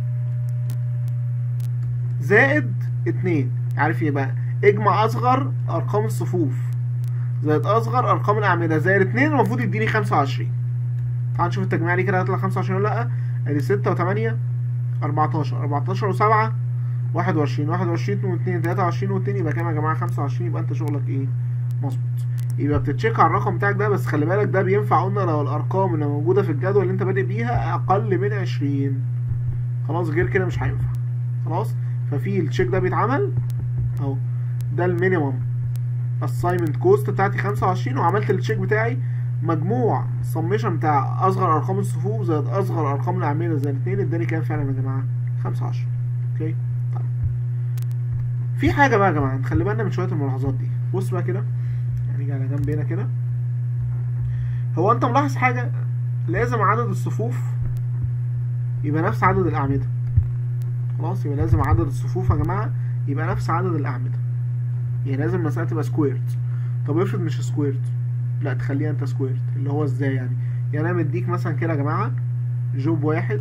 زائد اتنين عارف ايه بقى اجمع اصغر ارقام الصفوف زائد اصغر ارقام الاعمده زائد اتنين المفروض يديني خمسة وعشرين تعال نشوف التجميع دي كده هيطلع خمسة وعشرين ولا لا ادي ستة وتمانية اربعتاشر اربعتاشر وسبعة واحد وعشرين واحد وعشرين واتنين تلاتة وعشرين واتنين يبقى كام يا جماعة خمسة وعشرين يبقى انت شغلك ايه مظبوط يبقى بتتشيك على الرقم بتاعك ده بس خلي بالك ده بينفع قلنا لو الارقام اللي موجودة في الجدول اللي انت بادئ بيها اقل من عشرين خلاص غير كده مش هينفع خلاص ففي التشيك ده بيتعمل اهو ده المينيمم اساينمنت كوست بتاعتي 25 وعملت التشيك بتاعي مجموع السميشن بتاع اصغر ارقام الصفوف زائد اصغر ارقام الاعمده زائد 2 اداني كام فعلا يا جماعه 25 اوكي طيب في حاجه بقى يا جماعه نخلي بالنا من شويه الملاحظات دي بص بقى كده يعني على جنب هنا كده هو انت ملاحظ حاجه لازم عدد الصفوف يبقى نفس عدد الاعمده خلاص يبقى لازم عدد الصفوف يا جماعه يبقى نفس عدد الاعمده يعني لازم المسألة تبقى سكويرد طب افرض مش سكويرد لا تخليها انت سكويرد اللي هو ازاي يعني يعني انا مديك مثلا كده يا جماعة جوب واحد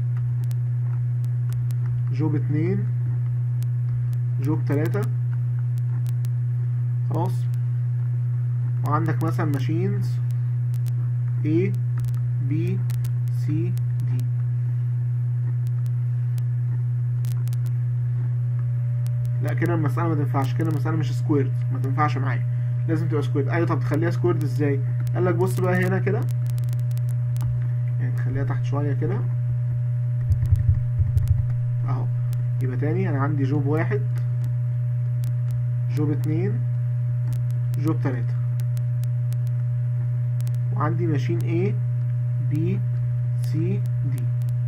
جوب اتنين جوب تلاتة خلاص وعندك مثلا ماشينز A B C D لا كده المسألة ما تنفعش كده المسألة مش سكويرد ما تنفعش معايا لازم تبقى سكويرد ايوه طب تخليها سكويرد ازاي قال لك بص بقى هنا كده يعني تخليها تحت شوية كده اهو يبقى تاني انا عندي جوب واحد جوب اتنين جوب تلاتة وعندي ماشين A B C D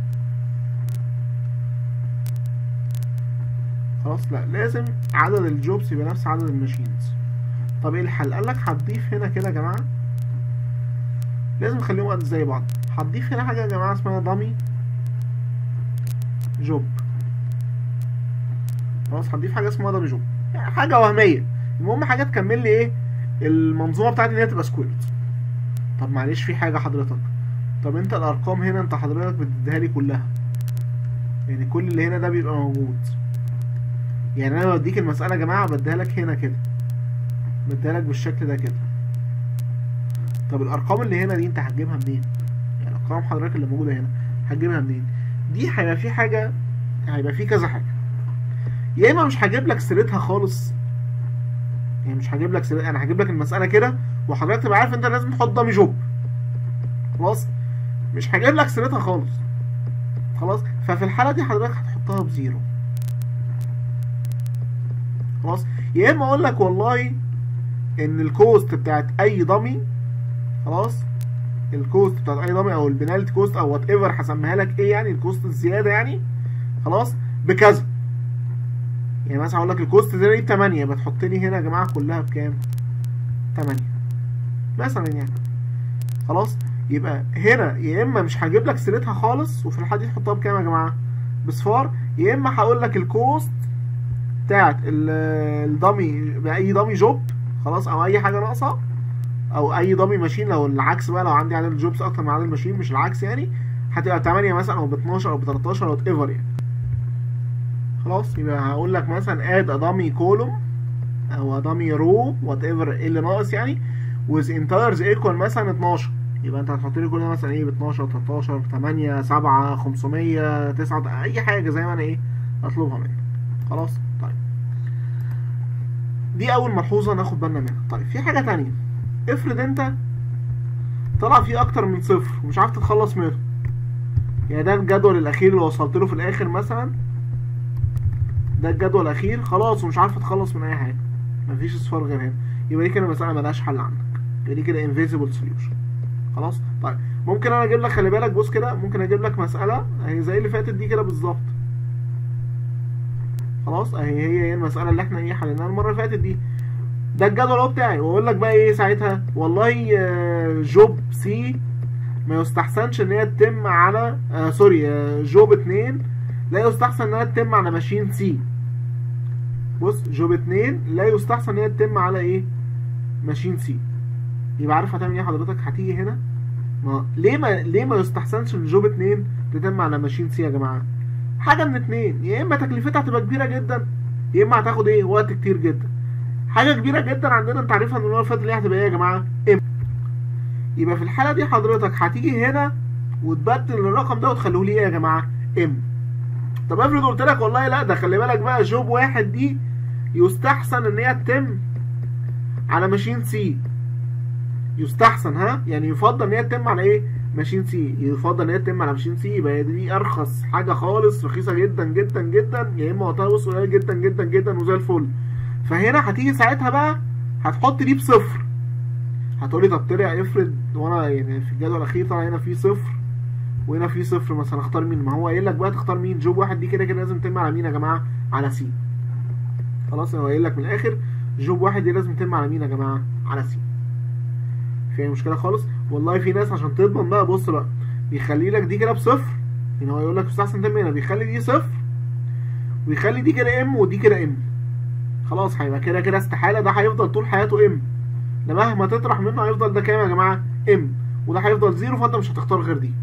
خلاص لا لازم عدد الجوبس يبقى نفس عدد الماشينز طب ايه الحل قال لك هتضيف هنا كده يا جماعه لازم نخليهم قد زي بعض هتضيف هنا حاجه يا جماعه اسمها دامي جوب خلاص هتضيف حاجه اسمها دامي جوب يعني حاجه وهميه المهم حاجه تكمل لي ايه المنظومه بتاعتي ان هي تبقى سكويرد طب معلش في حاجه حضرتك طب انت الارقام هنا انت حضرتك بتديها لي كلها يعني كل اللي هنا ده بيبقى موجود يعني انا بديك المسألة يا جماعة بديها لك هنا كده بديها لك بالشكل ده كده طب الارقام اللي هنا دي انت هتجيبها منين يعني ارقام حضرتك اللي موجودة هنا هتجيبها منين دي هيبقى في حاجة هيبقى في كذا حاجة يا اما مش هجيب لك سيرتها خالص يعني مش هجيب لك سيرتها انا هجيب لك المسألة كده وحضرتك تبقى عارف انت لازم تحط دامي جوب خلاص مش هجيب لك سيرتها خالص خلاص ففي الحالة دي حضرتك هتحطها بزيرو خلاص يا اما اقول لك والله ان الكوست بتاعت اي دامي خلاص الكوست بتاعت اي دامي او البنالتي كوست او وات ايفر هسميها لك ايه يعني الكوست الزياده يعني خلاص بكذا يعني مثلا اقول لك الكوست دي ب 8 بتحط لي هنا يا جماعه كلها بكام 8 مثلا يعني خلاص يبقى هنا يا اما مش هجيب لك سيرتها خالص وفي الحاله دي تحطها بكام يا جماعه بصفار يا اما هقول لك الكوست بتاعت الدمي باي دمي جوب خلاص او اي حاجه ناقصه او اي دمي ماشين لو العكس بقى لو عندي عدد الجوبس اكتر من عدد الماشين مش العكس يعني هتبقى 8 مثلا او ب 12 او ب 13 او ايفر يعني خلاص يبقى هقول لك مثلا اد ادامي كولوم او ادامي رو وات ايفر ايه اللي ناقص يعني with entires equal مثلا 12 يبقى انت هتحط لي كل ده مثلا ايه ب 12 13 8 7 500 9 اي حاجه زي ما انا ايه اطلبها منك خلاص طيب دي اول ملحوظه ناخد بالنا منها طيب في حاجه تانية افرض انت طلع فيه اكتر من صفر ومش عارف تتخلص منه يعني ده الجدول الاخير اللي وصلت له في الاخر مثلا ده الجدول الاخير خلاص ومش عارف اتخلص من اي حاجه مفيش اصفار غير هنا يبقى دي كده مساله ملهاش حل عندك يبقى دي كده انفيزيبل سوليوشن خلاص طيب ممكن انا اجيب لك خلي بالك بص كده ممكن اجيب لك مساله اهي زي اللي فاتت دي كده بالظبط خلاص اهي هي هي المساله اللي احنا ايه حليناها المره اللي فاتت دي ده الجدول اهو بتاعي واقول لك بقى ايه ساعتها والله جوب سي ما يستحسنش ان هي تتم على آه سوري آه جوب 2 لا يستحسن انها تتم على ماشين سي بص جوب 2 لا يستحسن ان هي تتم على ايه ماشين سي يبقى عارف هتعمل ايه حضرتك هتيجي هنا ما ليه ما ليه ما يستحسنش ان جوب 2 تتم على ماشين سي يا جماعه حاجه من اتنين يا اما تكلفتها هتبقى كبيره جدا يا اما هتاخد ايه وقت كتير جدا حاجه كبيره جدا عندنا انت عارفها ان المره اللي فاتت اللي هتبقى ايه يا جماعه ام يبقى في الحاله دي حضرتك هتيجي هنا وتبدل الرقم ده وتخليه لي ايه يا جماعه ام طب افرض قلت لك والله لا ده خلي بالك بقى جوب واحد دي يستحسن ان هي تتم على ماشين سي يستحسن ها يعني يفضل ان هي تتم على ايه ماشين سي يفضل ان هي تتم على ماشين سي يبقى دي ارخص حاجه خالص رخيصه جدا جدا جدا يا اما وقتها بص قليل جدا جدا جدا وزي الفل فهنا هتيجي ساعتها بقى هتحط دي بصفر هتقولي طب طلع افرض وانا يعني في الجدول الاخير طلع هنا في صفر وهنا في صفر مثلا اختار مين ما هو قايل لك بقى تختار مين جوب واحد دي كده كده لازم تتم على مين يا جماعه على سي خلاص هو قايل لك من الاخر جوب واحد دي لازم تتم على مين يا جماعه على سي في اي مشكله خالص والله في ناس عشان تضمن بقى بص بقى بيخلي لك دي كده بصفر يعني هو يقول لك يستحسن تتم هنا بيخلي دي صفر ويخلي دي كده ام ودي كده ام خلاص هيبقى كده كده استحاله ده هيفضل طول حياته ام ده مهما تطرح منه هيفضل ده كام يا جماعه ام وده هيفضل زيرو فانت مش هتختار غير دي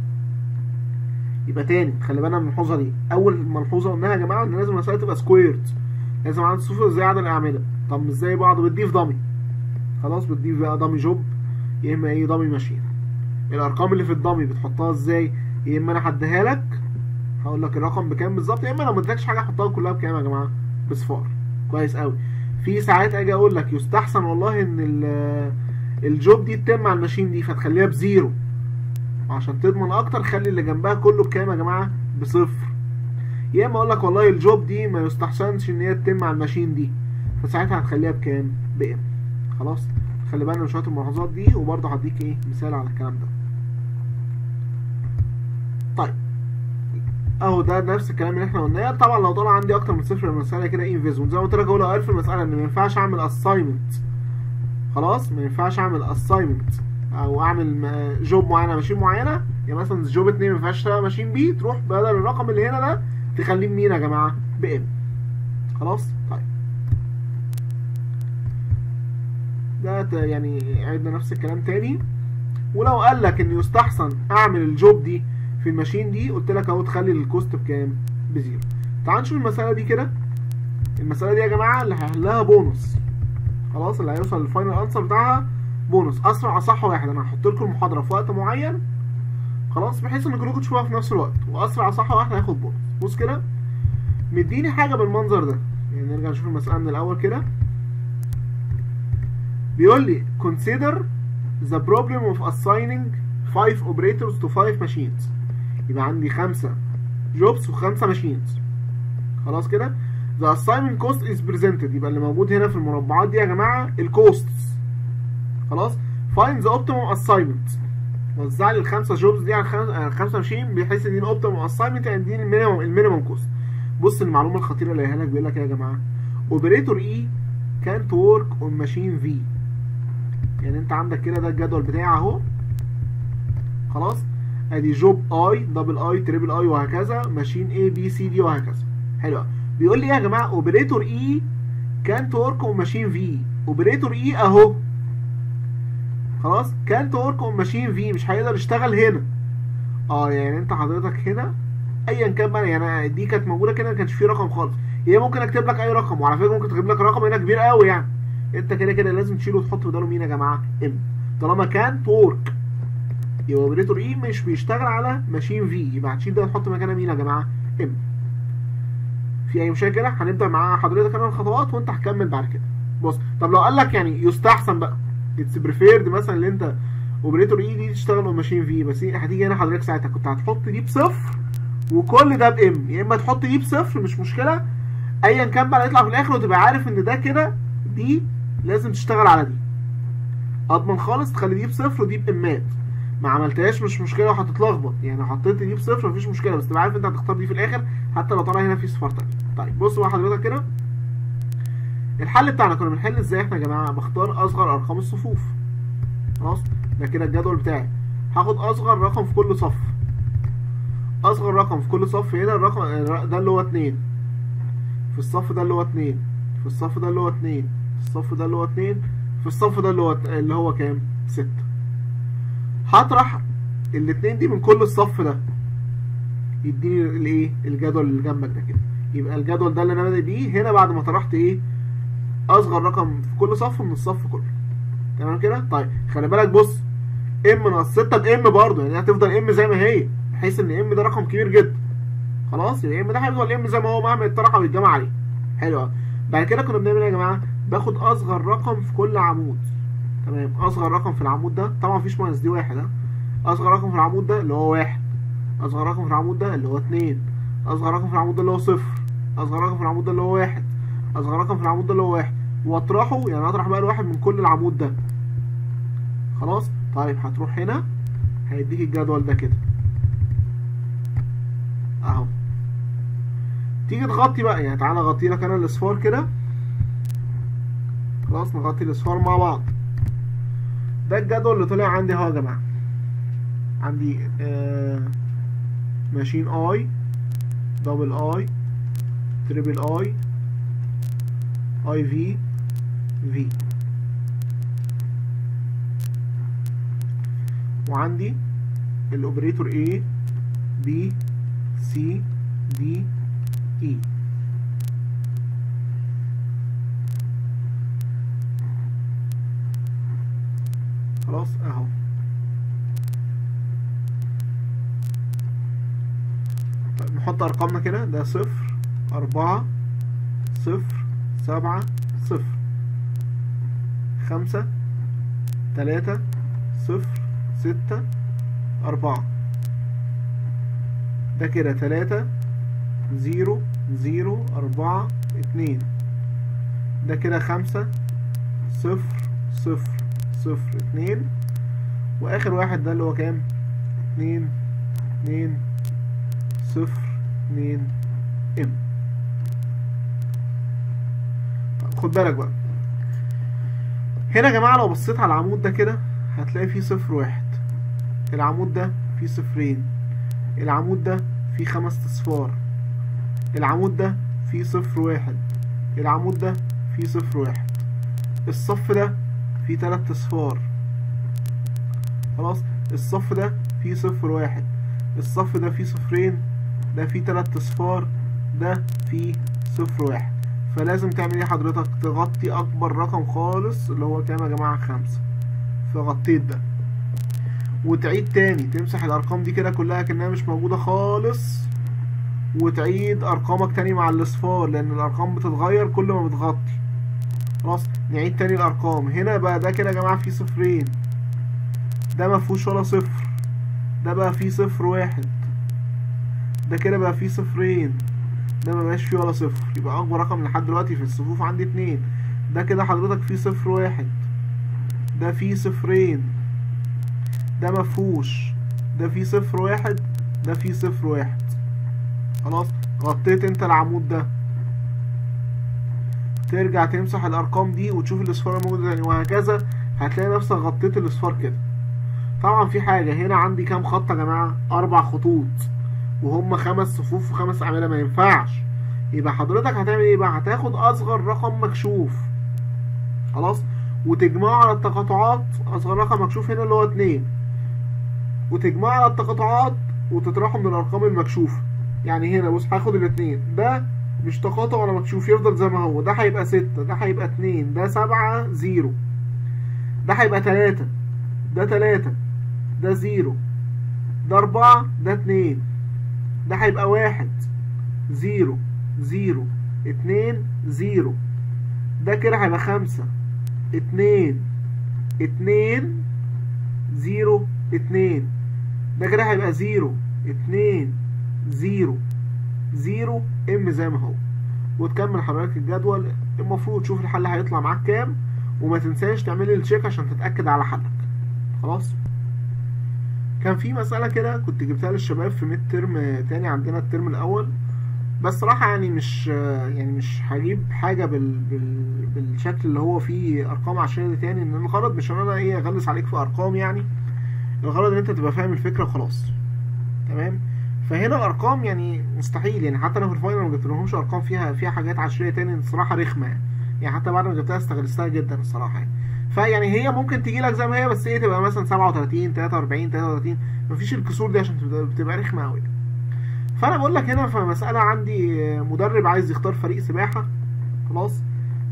يبقى تاني خلي بالنا من الملحوظه دي اول ملحوظه قلناها يا جماعه ان لازم المساله تبقى سكويرد لازم عدد الصفوف زي عدد الاعمده طب مش زي بعض بتضيف دامي خلاص بتضيف بقى دامي جوب يا اما ايه دامي ماشين الارقام اللي في الدامي بتحطها ازاي يا اما انا هديها لك هقول لك الرقم بكام بالظبط يا اما لو ما اديتكش حاجه احطها كلها بكام يا جماعه بصفار كويس قوي في ساعات اجي اقول لك يستحسن والله ان الجوب دي تتم على الماشين دي فتخليها بزيرو عشان تضمن اكتر خلي اللي جنبها كله بكام يا جماعه بصفر يا اما اقول لك والله الجوب دي ما يستحسنش ان هي تتم على الماشين دي فساعتها هتخليها بكام بام خلاص خلي بالنا من شويه الملاحظات دي وبرضه هديك ايه مثال على الكلام ده طيب اهو ده نفس الكلام اللي احنا قلناه طبعا لو طلع عندي اكتر من صفر المساله كده انفيزبل زي ما قلت لك اقول اقل في المساله ان ما ينفعش اعمل اساينمنت خلاص ما ينفعش اعمل اساينمنت او اعمل جوب معينه ماشين معينه يعني مثلا جوب 2 ما ينفعش تبقى ماشين بي تروح بدل الرقم اللي هنا ده تخليه بمين يا جماعه بام خلاص طيب ده يعني عدنا نفس الكلام تاني ولو قال لك ان يستحسن اعمل الجوب دي في الماشين دي قلت لك اهو تخلي الكوست بكام بزيرو تعال نشوف المساله دي كده المساله دي يا جماعه اللي هيحلها بونص خلاص اللي هيوصل للفاينل انسر بتاعها بونص اسرع اصح واحد انا هحط لكم المحاضره في وقت معين خلاص بحيث ان كلكم تشوفوها في نفس الوقت واسرع صح واحد هياخد بونص بص كده مديني حاجه بالمنظر ده يعني نرجع نشوف المساله من الاول كده بيقول لي consider the problem of assigning 5 operators to 5 machines يبقى عندي خمسة جوبس وخمسة ماشينز خلاص كده the assignment cost is presented يبقى اللي موجود هنا في المربعات دي يا جماعة الكوستس خلاص find the optimum assignment وزع لي الخمسة جوبس دي على الخمسة ماشين بحيث ان دي الاوبتيمم assignment يعني دي المينيمم المينيمم كوست بص المعلومة الخطيرة اللي هنا لك بيقول لك ايه يا جماعة operator E can't work on machine V يعني انت عندك كده ده الجدول بتاعي اهو خلاص ادي جوب اي دبل اي تريبل اي وهكذا ماشين اي بي سي دي وهكذا حلو قوي بيقول لي ايه يا جماعه اوبريتور اي كانت ورك اون ماشين في اوبريتور اي اهو خلاص كانت ورك اون ماشين في مش هيقدر يشتغل هنا اه يعني انت حضرتك هنا ايا كان بقى يعني دي كانت موجوده كده ما كانش فيه رقم خالص يعني ممكن اكتب لك اي رقم وعلى فكره ممكن تجيب لك رقم هنا كبير قوي يعني انت كده كده لازم تشيله وتحط بداله مين يا جماعه ام طالما كان تورك يبقى اوبريتور اي مش بيشتغل على ماشين في يبقى هتشيل ده وتحط مكانها مين يا جماعه ام في اي مشكله هنبدا مع حضرتك انا الخطوات وانت هتكمل بعد كده بص طب لو قال لك يعني يستحسن بقى اتس بريفيرد مثلا ان انت اوبريتور اي دي تشتغل اون ماشين في بس هتيجي هنا حضرتك ساعتها كنت هتحط دي بصفر وكل ده بام يا اما تحط دي بصفر مش مشكله ايا كان بقى يطلع في الاخر وتبقى عارف ان ده كده دي لازم تشتغل على دي اضمن خالص تخلي دي بصفر ودي بامات ما عملتهاش مش مشكله وهتتلخبط يعني حطيت دي بصفر مفيش مشكله بس تبقى عارف انت هتختار دي في الاخر حتى لو طلع هنا في صفار تانية طيب بص بقى حضرتك كده الحل بتاعنا كنا بنحل ازاي احنا يا جماعه بختار اصغر ارقام الصفوف خلاص ده كده الجدول بتاعي هاخد اصغر رقم في كل صف اصغر رقم في كل صف هنا الرقم ده اللي هو اتنين في الصف ده اللي هو اتنين في الصف ده اللي هو اتنين في الصف ده اللي هو اتنين في الصف ده اللي هو اللي هو كام ستة هطرح الاتنين دي من كل الصف ده يديني الايه الجدول اللي جنبك ده كده يبقى الجدول ده اللي انا بادئ بيه هنا بعد ما طرحت ايه اصغر رقم في كل صف من الصف كله تمام كده طيب خلي بالك بص ام ناقص 6 بام برضه يعني هتفضل ام زي ما هي بحيث ان ام ده رقم كبير جدا خلاص يبقى ام ده هيفضل ام زي ما هو مهما يتطرح او يتجمع عليه حلو قوي بعد كده كنا بنعمل ايه يا جماعه باخد اصغر رقم في كل عمود تمام اصغر رقم في العمود ده طبعا مفيش ماينس دي واحد ها اصغر رقم في العمود ده اللي هو واحد اصغر رقم في العمود ده اللي هو اتنين اصغر رقم في العمود ده اللي هو صفر اصغر رقم في العمود ده اللي هو واحد اصغر رقم في العمود ده اللي هو واحد واطرحه يعني اطرح بقى الواحد من كل العمود ده خلاص طيب هتروح هنا هيديك الجدول ده كده اهو تيجي تغطي بقى يعني تعالى اغطي لك انا الاصفار كده خلاص نغطي الاصفار مع بعض ده الجدول اللي طلع عندي اهو يا جماعه عندي آه ماشين اي دبل اي تريبل اي اي في في وعندي الاوبريتور A B C D E خلاص اهو طيب نحط ارقامنا كده ده صفر اربعة صفر سبعة صفر خمسة تلاتة صفر ستة أربعة ده كده تلاتة زيرو زيرو أربعة اتنين ده كده خمسة صفر صفر صفر اتنين وآخر واحد ده اللي هو كام اتنين اتنين صفر اتنين ام خد بالك بقى هنا يا جماعة لو بصيت على العمود ده كده هتلاقي فيه صفر واحد العمود ده فيه صفرين العمود ده فيه خمس اصفار العمود ده فيه صفر واحد العمود ده فيه صفر واحد الصف ده فيه تلات اصفار خلاص الصف ده فيه صفر واحد الصف ده فيه صفرين ده فيه تلات اصفار ده فيه صفر واحد فلازم تعمل ايه حضرتك تغطي اكبر رقم خالص اللي هو كام يا جماعه خمسة فغطيت ده وتعيد تاني تمسح الارقام دي كده كلها كانها مش موجوده خالص وتعيد ارقامك تاني مع الاصفار لان الارقام بتتغير كل ما بتغطي خلاص نعيد تاني الارقام هنا بقى ده كده يا جماعه فيه صفرين ده مفهوش ولا صفر ده بقى فيه صفر واحد ده كده بقى فيه صفرين ده مبقاش فيه ولا صفر يبقى اكبر رقم لحد دلوقتي في الصفوف عندي اتنين ده كده حضرتك فيه صفر واحد ده فيه صفرين ده مفهوش ده فيه صفر واحد ده فيه صفر واحد خلاص غطيت انت العمود ده ترجع تمسح الارقام دي وتشوف الاصفار الموجودة تاني وهكذا هتلاقي نفسك غطيت الاصفار كده طبعا في حاجة هنا عندي كام خط يا جماعة أربع خطوط وهم خمس صفوف وخمس أعمدة ما ينفعش يبقى حضرتك هتعمل ايه بقى هتاخد أصغر رقم مكشوف خلاص وتجمعه على التقاطعات أصغر رقم مكشوف هنا اللي هو اتنين وتجمعه على التقاطعات وتطرحه من الأرقام المكشوفة يعني هنا بص هاخد الاتنين ده مش تقاطع ولا مكشوف يفضل زي ما هو ده هيبقى ستة ده هيبقى اتنين ده سبعة زيرو ده هيبقى تلاتة ده تلاتة ده زيرو ده أربعة ده اتنين ده هيبقى واحد زيرو زيرو اتنين زيرو ده كده هيبقى خمسة اتنين اتنين زيرو اتنين ده كده هيبقى زيرو اتنين زيرو زيرو ام زي ما هو وتكمل حضرتك الجدول المفروض تشوف الحل هيطلع معاك كام وما تنساش تعملي التشيك عشان تتأكد على حلك خلاص كان في مسألة كده كنت جبتها للشباب في ميد ترم تاني عندنا الترم الأول بس صراحة يعني مش يعني مش هجيب حاجة بال... بال... بالشكل اللي هو فيه أرقام عشان تاني إن الغرض مش إن أنا إيه أغلس عليك في أرقام يعني الغرض إن أنت تبقى فاهم الفكرة وخلاص تمام فهنا الأرقام يعني مستحيل يعني حتى لو في الفاينل ما جبتلهمش أرقام فيها فيها حاجات عشرية تاني الصراحة رخمة يعني يعني حتى بعد ما جبتها استغلستها جدا الصراحة يعني فيعني هي ممكن تجي لك زي ما هي بس ايه تبقى مثلا 37 43 33 مفيش الكسور دي عشان تبقى, بتبقى رخمه قوي فانا بقول لك هنا في مساله عندي مدرب عايز يختار فريق سباحه خلاص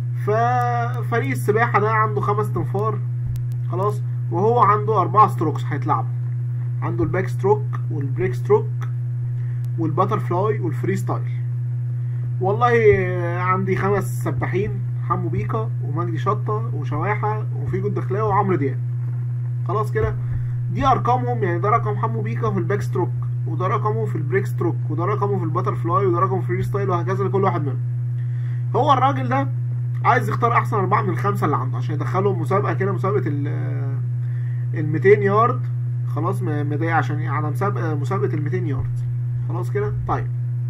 ففريق السباحه ده عنده خمس تنفار خلاص وهو عنده اربعه ستروكس هيتلعبوا عنده الباك ستروك والبريك ستروك والباتر فلاي والفري ستايل والله عندي خمس سباحين حمو بيكا ومجدي شطة وشواحة وفيجو الدخلاوي وعمرو دياب خلاص كده دي ارقامهم يعني ده رقم حمو بيكا في الباك ستروك وده رقمه في البريك ستروك وده رقمه في الباتر فلاي وده رقمه في الفري ستايل وهكذا لكل واحد منهم هو الراجل ده عايز يختار احسن اربعه من الخمسه اللي عنده عشان يدخلهم مسابقه كده مسابقه ال ال 200 يارد خلاص مضايق عشان على مسابقه مسابقه ال 200 يارد خلاص كده طيب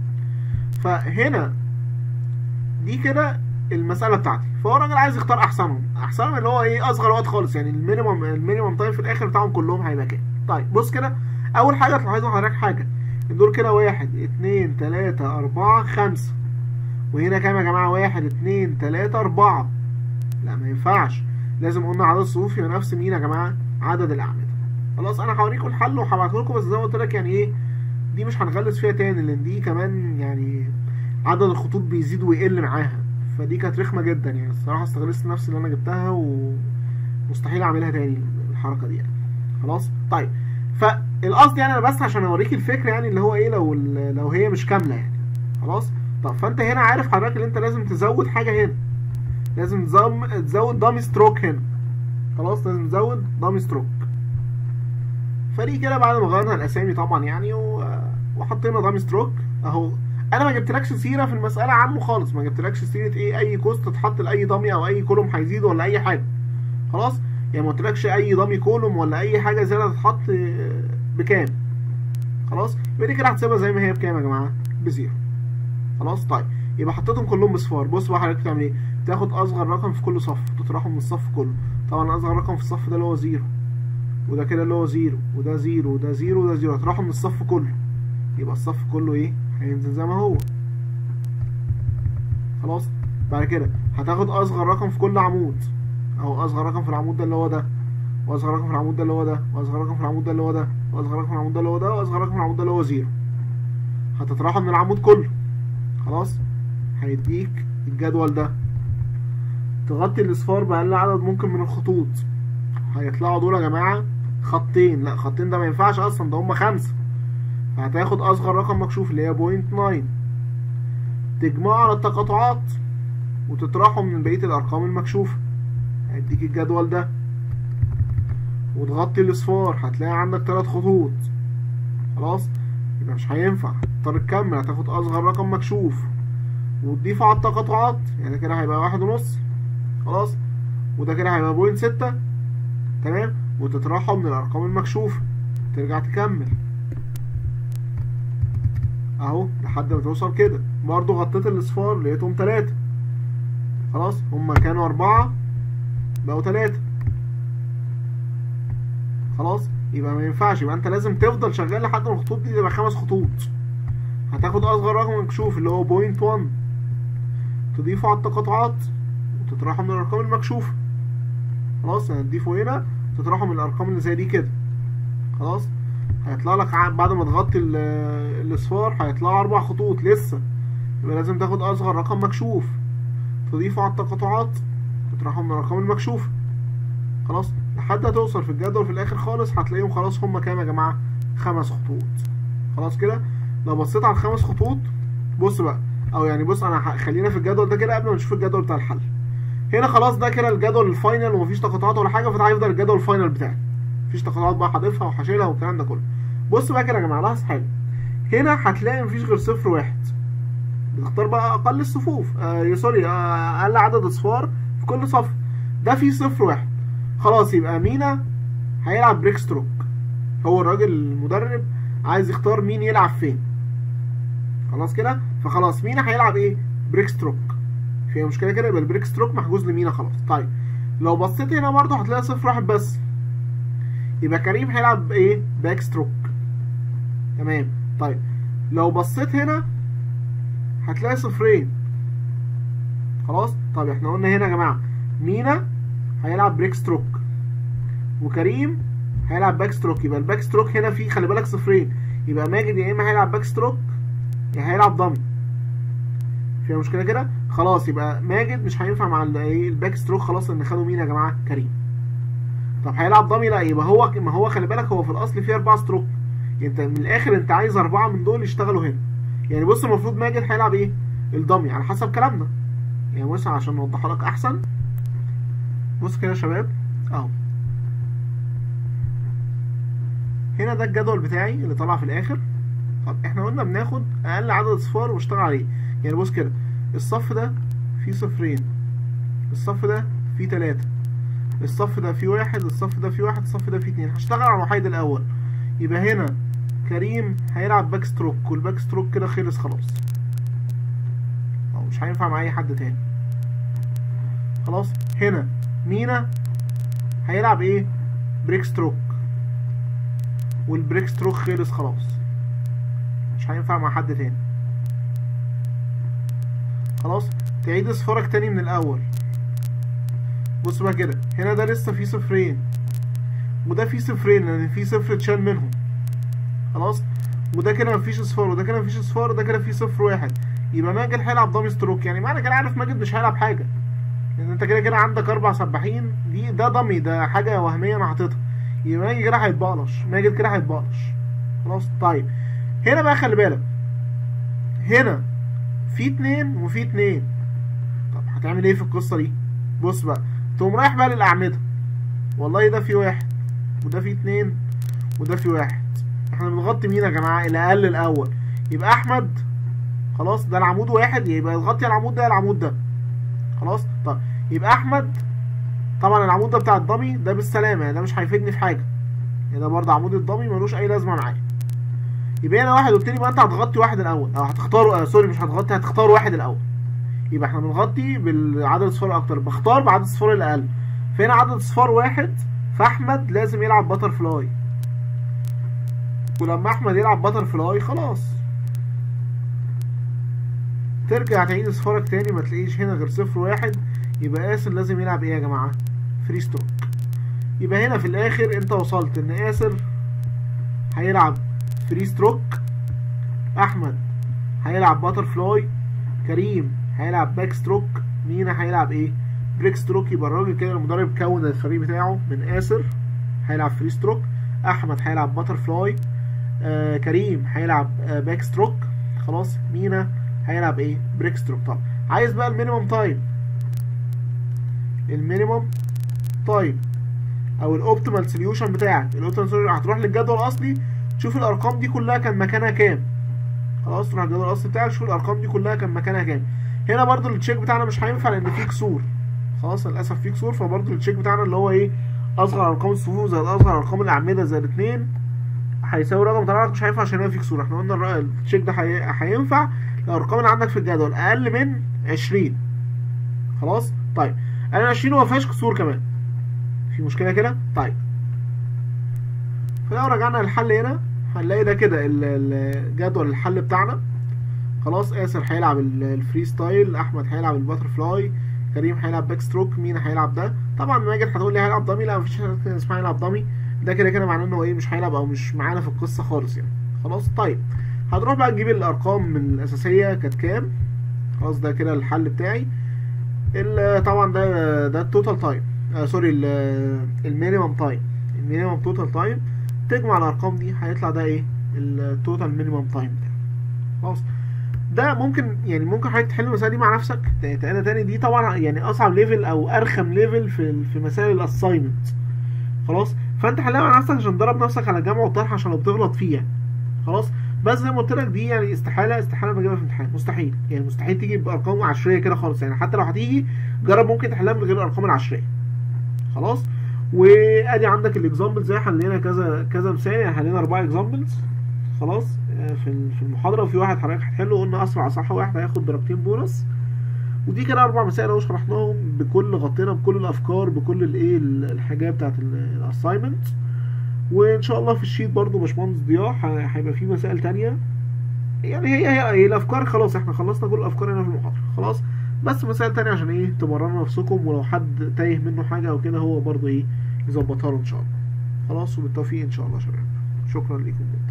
فهنا دي كده المساله بتاعتي فهو الراجل عايز يختار احسنهم احسنهم اللي هو ايه اصغر وقت خالص يعني المينيمم المينيمم تايم في الاخر بتاعهم كلهم هيبقى كام طيب بص كده اول حاجه تلاحظوا حضرتك حاجه دول كده واحد اتنين تلاته اربعه خمسه وهنا كام يا جماعه واحد اتنين تلاته اربعه لا ما ينفعش لازم قلنا عدد الصفوف يبقى نفس مين يا جماعه عدد الاعمده خلاص انا هوريكم الحل وهبعته لكم بس زي ما قلت لك يعني ايه دي مش هنغلس فيها تاني لان دي كمان يعني عدد الخطوط بيزيد ويقل معاها فدي كانت رخمه جدا يعني الصراحه استغلست نفسي اللي انا جبتها ومستحيل اعملها تاني الحركه دي يعني خلاص طيب فالقصد يعني انا بس عشان اوريك الفكره يعني اللي هو ايه لو لو هي مش كامله يعني خلاص طب فانت هنا عارف حضرتك ان انت لازم تزود حاجه هنا لازم تزم... تزود دامي ستروك هنا خلاص لازم تزود دامي ستروك فدي كده بعد ما غيرنا الاسامي طبعا يعني و... وحطينا دامي ستروك اهو انا ما جبتلكش سيره في المساله عنه خالص ما جبتلكش سيره ايه اي كوست تتحط لاي دامي او اي كولوم هيزيد ولا اي حاجه خلاص يعني ما قلتلكش اي دامي كولوم ولا اي حاجه زياده تتحط بكام خلاص يبقى دي كده هتسيبها زي ما هي بكام يا جماعه بزيرو خلاص طيب يبقى حطيتهم كلهم بصفار بص بقى حضرتك بتعمل ايه تاخد اصغر رقم في كل صف تطرحه من الصف كله طبعا اصغر رقم في الصف ده اللي هو زيرو وده كده اللي هو زيرو وده زيرو وده زيرو وده زيرو هتطرحه من الصف كله يبقى الصف كله ايه هينزل زي ما هو خلاص بعد كده هتاخد اصغر رقم في كل عمود او اصغر رقم في العمود ده اللي هو ده واصغر رقم في العمود ده اللي هو ده واصغر رقم في العمود ده اللي هو ده واصغر رقم في العمود ده اللي هو ده واصغر رقم في العمود ده اللي هو زيرو هتطرحه من العمود كله خلاص هيديك الجدول ده تغطي الاصفار باقل عدد ممكن من الخطوط هيطلعوا دول يا جماعه خطين لا خطين ده ما ينفعش اصلا ده هما خمسه فهتاخد اصغر رقم مكشوف اللي هي بوينت 9 تجمعه على التقاطعات وتطرحه من بقيه الارقام المكشوفه هيديك الجدول ده وتغطي الاصفار هتلاقي عندك ثلاث خطوط خلاص يبقى مش هينفع تضطر تكمل هتاخد اصغر رقم مكشوف وتضيفه على التقاطعات يعني كده هيبقى واحد ونص خلاص وده كده هيبقى بوينت ستة تمام وتطرحه من الارقام المكشوفة ترجع تكمل اهو لحد ما توصل كده برضو غطيت الاصفار لقيتهم تلاتة خلاص هما كانوا اربعة بقوا تلاتة خلاص يبقى ما ينفعش يبقى انت لازم تفضل شغال لحد ما الخطوط دي تبقى خمس خطوط هتاخد اصغر رقم مكشوف اللي هو بوينت 1 تضيفه على التقاطعات وتطرحه من الارقام المكشوفه خلاص هتضيفه هنا تطرحه من الارقام اللي زي دي كده خلاص هيطلع لك ع- بعد ما تغطي ال- الاصفار هيطلع اربع خطوط لسه يبقى لازم تاخد اصغر رقم مكشوف تضيفه على التقاطعات تطرحه من الارقام المكشوفه خلاص لحد ما توصل في الجدول في الاخر خالص هتلاقيهم خلاص هم كام يا جماعه خمس خطوط خلاص كده لو بصيت على الخمس خطوط بص بقى او يعني بص انا ه- خلينا في الجدول ده كده قبل ما نشوف الجدول بتاع الحل هنا خلاص ده كده الجدول الفاينل ومفيش تقاطعات ولا حاجه فده هيفضل الجدول الفاينل بتاعي مفيش تقاطعات بقى هضيفها وهشيلها والكلام ده كله بص بقى كده يا جماعه لاحظ حاجه هنا هتلاقي مفيش غير صفر واحد بتختار بقى اقل الصفوف آه سوري آه اقل عدد اصفار في كل صف ده فيه صفر واحد خلاص يبقى مينا هيلعب بريك ستروك هو الراجل المدرب عايز يختار مين يلعب فين خلاص كده فخلاص مينا هيلعب ايه بريك ستروك في مشكله كده يبقى البريك ستروك محجوز لمينا خلاص طيب لو بصيت هنا برضه هتلاقي صفر واحد بس يبقى كريم هيلعب ايه باك ستروك تمام طيب لو بصيت هنا هتلاقي صفرين خلاص طب احنا قلنا هنا يا جماعه مينا هيلعب بريك ستروك وكريم هيلعب باك ستروك يبقى الباك ستروك هنا فيه خلي بالك صفرين يبقى ماجد يا اما هيلعب باك ستروك يا هيلعب دامي فيها مشكله كده خلاص يبقى ماجد مش هينفع مع ال- ايه الباك ستروك خلاص ان خدوا مين يا جماعه كريم طب هيلعب دامي لا يبقى هو ما هو خلي بالك هو في الاصل فيه اربعه ستروك انت من الاخر انت عايز اربعه من دول يشتغلوا هنا يعني بص المفروض ماجد هيلعب ايه الدامي على حسب كلامنا يعني بص عشان نوضحها لك احسن بص كده يا شباب اهو هنا ده الجدول بتاعي اللي طلع في الاخر طب احنا قلنا بناخد اقل عدد اصفار ونشتغل عليه يعني بص كده الصف ده فيه صفرين الصف ده فيه تلاتة الصف ده فيه واحد الصف ده فيه واحد الصف ده فيه اتنين هشتغل على الوحيد الاول يبقى هنا كريم هيلعب باك ستروك والباك ستروك كده خلص خلاص أو مش هينفع مع اي حد تاني خلاص هنا مينا هيلعب ايه بريك ستروك والبريك ستروك خلص خلاص مش هينفع مع حد تاني خلاص تعيد اصفارك تاني من الاول بص بقى كده هنا ده لسه فيه صفرين وده فيه صفرين لان فيه صفر اتشال منهم خلاص وده كده مفيش اصفار وده كده مفيش اصفار وده كده فيه صفر واحد يبقى ماجد هيلعب دامي ستروك يعني معنى كده عارف ماجد مش هيلعب حاجه لان انت كده كده عندك اربع سباحين دي ده دامي ده حاجه وهميه انا حاططها يبقى ماجد كده هيتبقلش ماجد كده هيتبقلش خلاص طيب هنا بقى خلي بالك هنا في اتنين وفي اتنين طب هتعمل ايه في القصه دي بص بقى تقوم رايح بقى للاعمده والله ده في واحد وده في اتنين وده في واحد احنا بنغطي مين يا جماعه الاقل الاول يبقى احمد خلاص ده العمود واحد يبقى تغطي العمود ده العمود ده خلاص طب يبقى احمد طبعا العمود ده بتاع الضمي ده بالسلامه يعني ده مش هيفيدني في حاجه يعني ده برضه عمود الضمي ملوش اي لازمه معايا يبقى انا واحد قلت لي بقى انت هتغطي واحد الاول او هتختار آه سوري مش هتغطي هتختار واحد الاول يبقى احنا بنغطي بالعدد اصفار اكتر بختار بعدد اصفار الاقل فهنا عدد اصفار واحد فاحمد لازم يلعب باتر فلاي ولما احمد يلعب باتر فلاي خلاص ترجع تعيد اصفارك تاني ما تلاقيش هنا غير صفر واحد يبقى ياسر لازم يلعب ايه يا جماعه فري ستروك يبقى هنا في الاخر انت وصلت ان ياسر هيلعب فري ستروك احمد هيلعب باتر فلاي كريم هيلعب باك ستروك مينا هيلعب ايه بريك ستروك يبقى الراجل كده المدرب كون الفريق بتاعه من ياسر هيلعب فري ستروك احمد هيلعب باتر فلاي آه كريم هيلعب آه باك ستروك خلاص مينا هيلعب ايه بريك ستروك طب عايز بقى المينيمم تايم المينيمم تايم او الاوبتيمال سوليوشن بتاعك الاوبتيمال سوليوشن هتروح للجدول الاصلي تشوف الارقام دي كلها كان مكانها كام خلاص تروح الجدول الاصلي بتاعك تشوف الارقام دي كلها كان مكانها كام هنا برضو التشيك بتاعنا مش هينفع لان فيه كسور خلاص للاسف فيه كسور فبرضو التشيك بتاعنا اللي هو ايه اصغر ارقام الصفوف زائد اصغر ارقام الاعمده زائد اتنين هيساوي رقم طلع لك مش هينفع عشان هو فيه كسور احنا قلنا الر- التشيك ده هي- هينفع الارقام اللي عندك في الجدول اقل من 20 خلاص طيب انا 20 وما فيهاش كسور كمان في مشكله كده طيب فلو رجعنا للحل هنا هنلاقي ده كده ال- ال- جدول الحل بتاعنا خلاص آسر هيلعب ال- الفري ستايل أحمد هيلعب الباتر فلاي كريم هيلعب باك ستروك مين هيلعب ده طبعا ماجد هتقول لي هيلعب دامي لا مفيش حاجة اسمها هيلعب دامي ده كده كده معناه ان هو ايه مش هيلعب او مش معانا في القصة خالص يعني خلاص طيب هتروح بقى تجيب الارقام من الاساسية كانت كام خلاص ده كده الحل بتاعي ال- طبعا ده ده التوتال تايم آه سوري المينيمم تايم المينيمم توتال تايم تجمع الارقام دي هيطلع ده ايه التوتال مينيمم تايم ده خلاص ده ممكن يعني ممكن حضرتك تحل المسألة دي مع نفسك تاني تاني دي طبعا يعني اصعب ليفل او ارخم ليفل في في مسائل الاساينمنت خلاص فانت حلها مع نفسك عشان تدرب نفسك على جمع وطرح عشان لو بتغلط فيه يعني خلاص بس زي ما قلت لك دي يعني استحاله استحاله نجيبها في امتحان مستحيل يعني مستحيل تيجي بارقام عشريه كده خالص يعني حتى لو هتيجي جرب ممكن تحلها من غير الارقام العشريه خلاص وادي عندك الاكزامبلز زي حلينا كذا كذا مثال يعني حلينا اربع اكزامبلز خلاص آه، في ال- في المحاضره وفي واحد حضرتك هتحله قلنا اسرع صح واحد هياخد درجتين بونص ودي كده اربع مسائل اهو شرحناهم بكل غطينا بكل الافكار بكل الايه ال- الحاجات بتاعت الاساينمنت وان شاء الله في الشيت برضو باشمهندس ضياء ه- هيبقى في مسائل تانية يعني هي هي, هي الافكار خلاص احنا خلصنا كل الافكار هنا في المحاضره خلاص بس مسائل تانية عشان ايه تمرنوا نفسكم ولو حد تايه منه حاجه او كده هو برضو ايه يظبطها له ان شاء الله خلاص وبالتوفيق ان شاء الله يا شباب شكرا لكم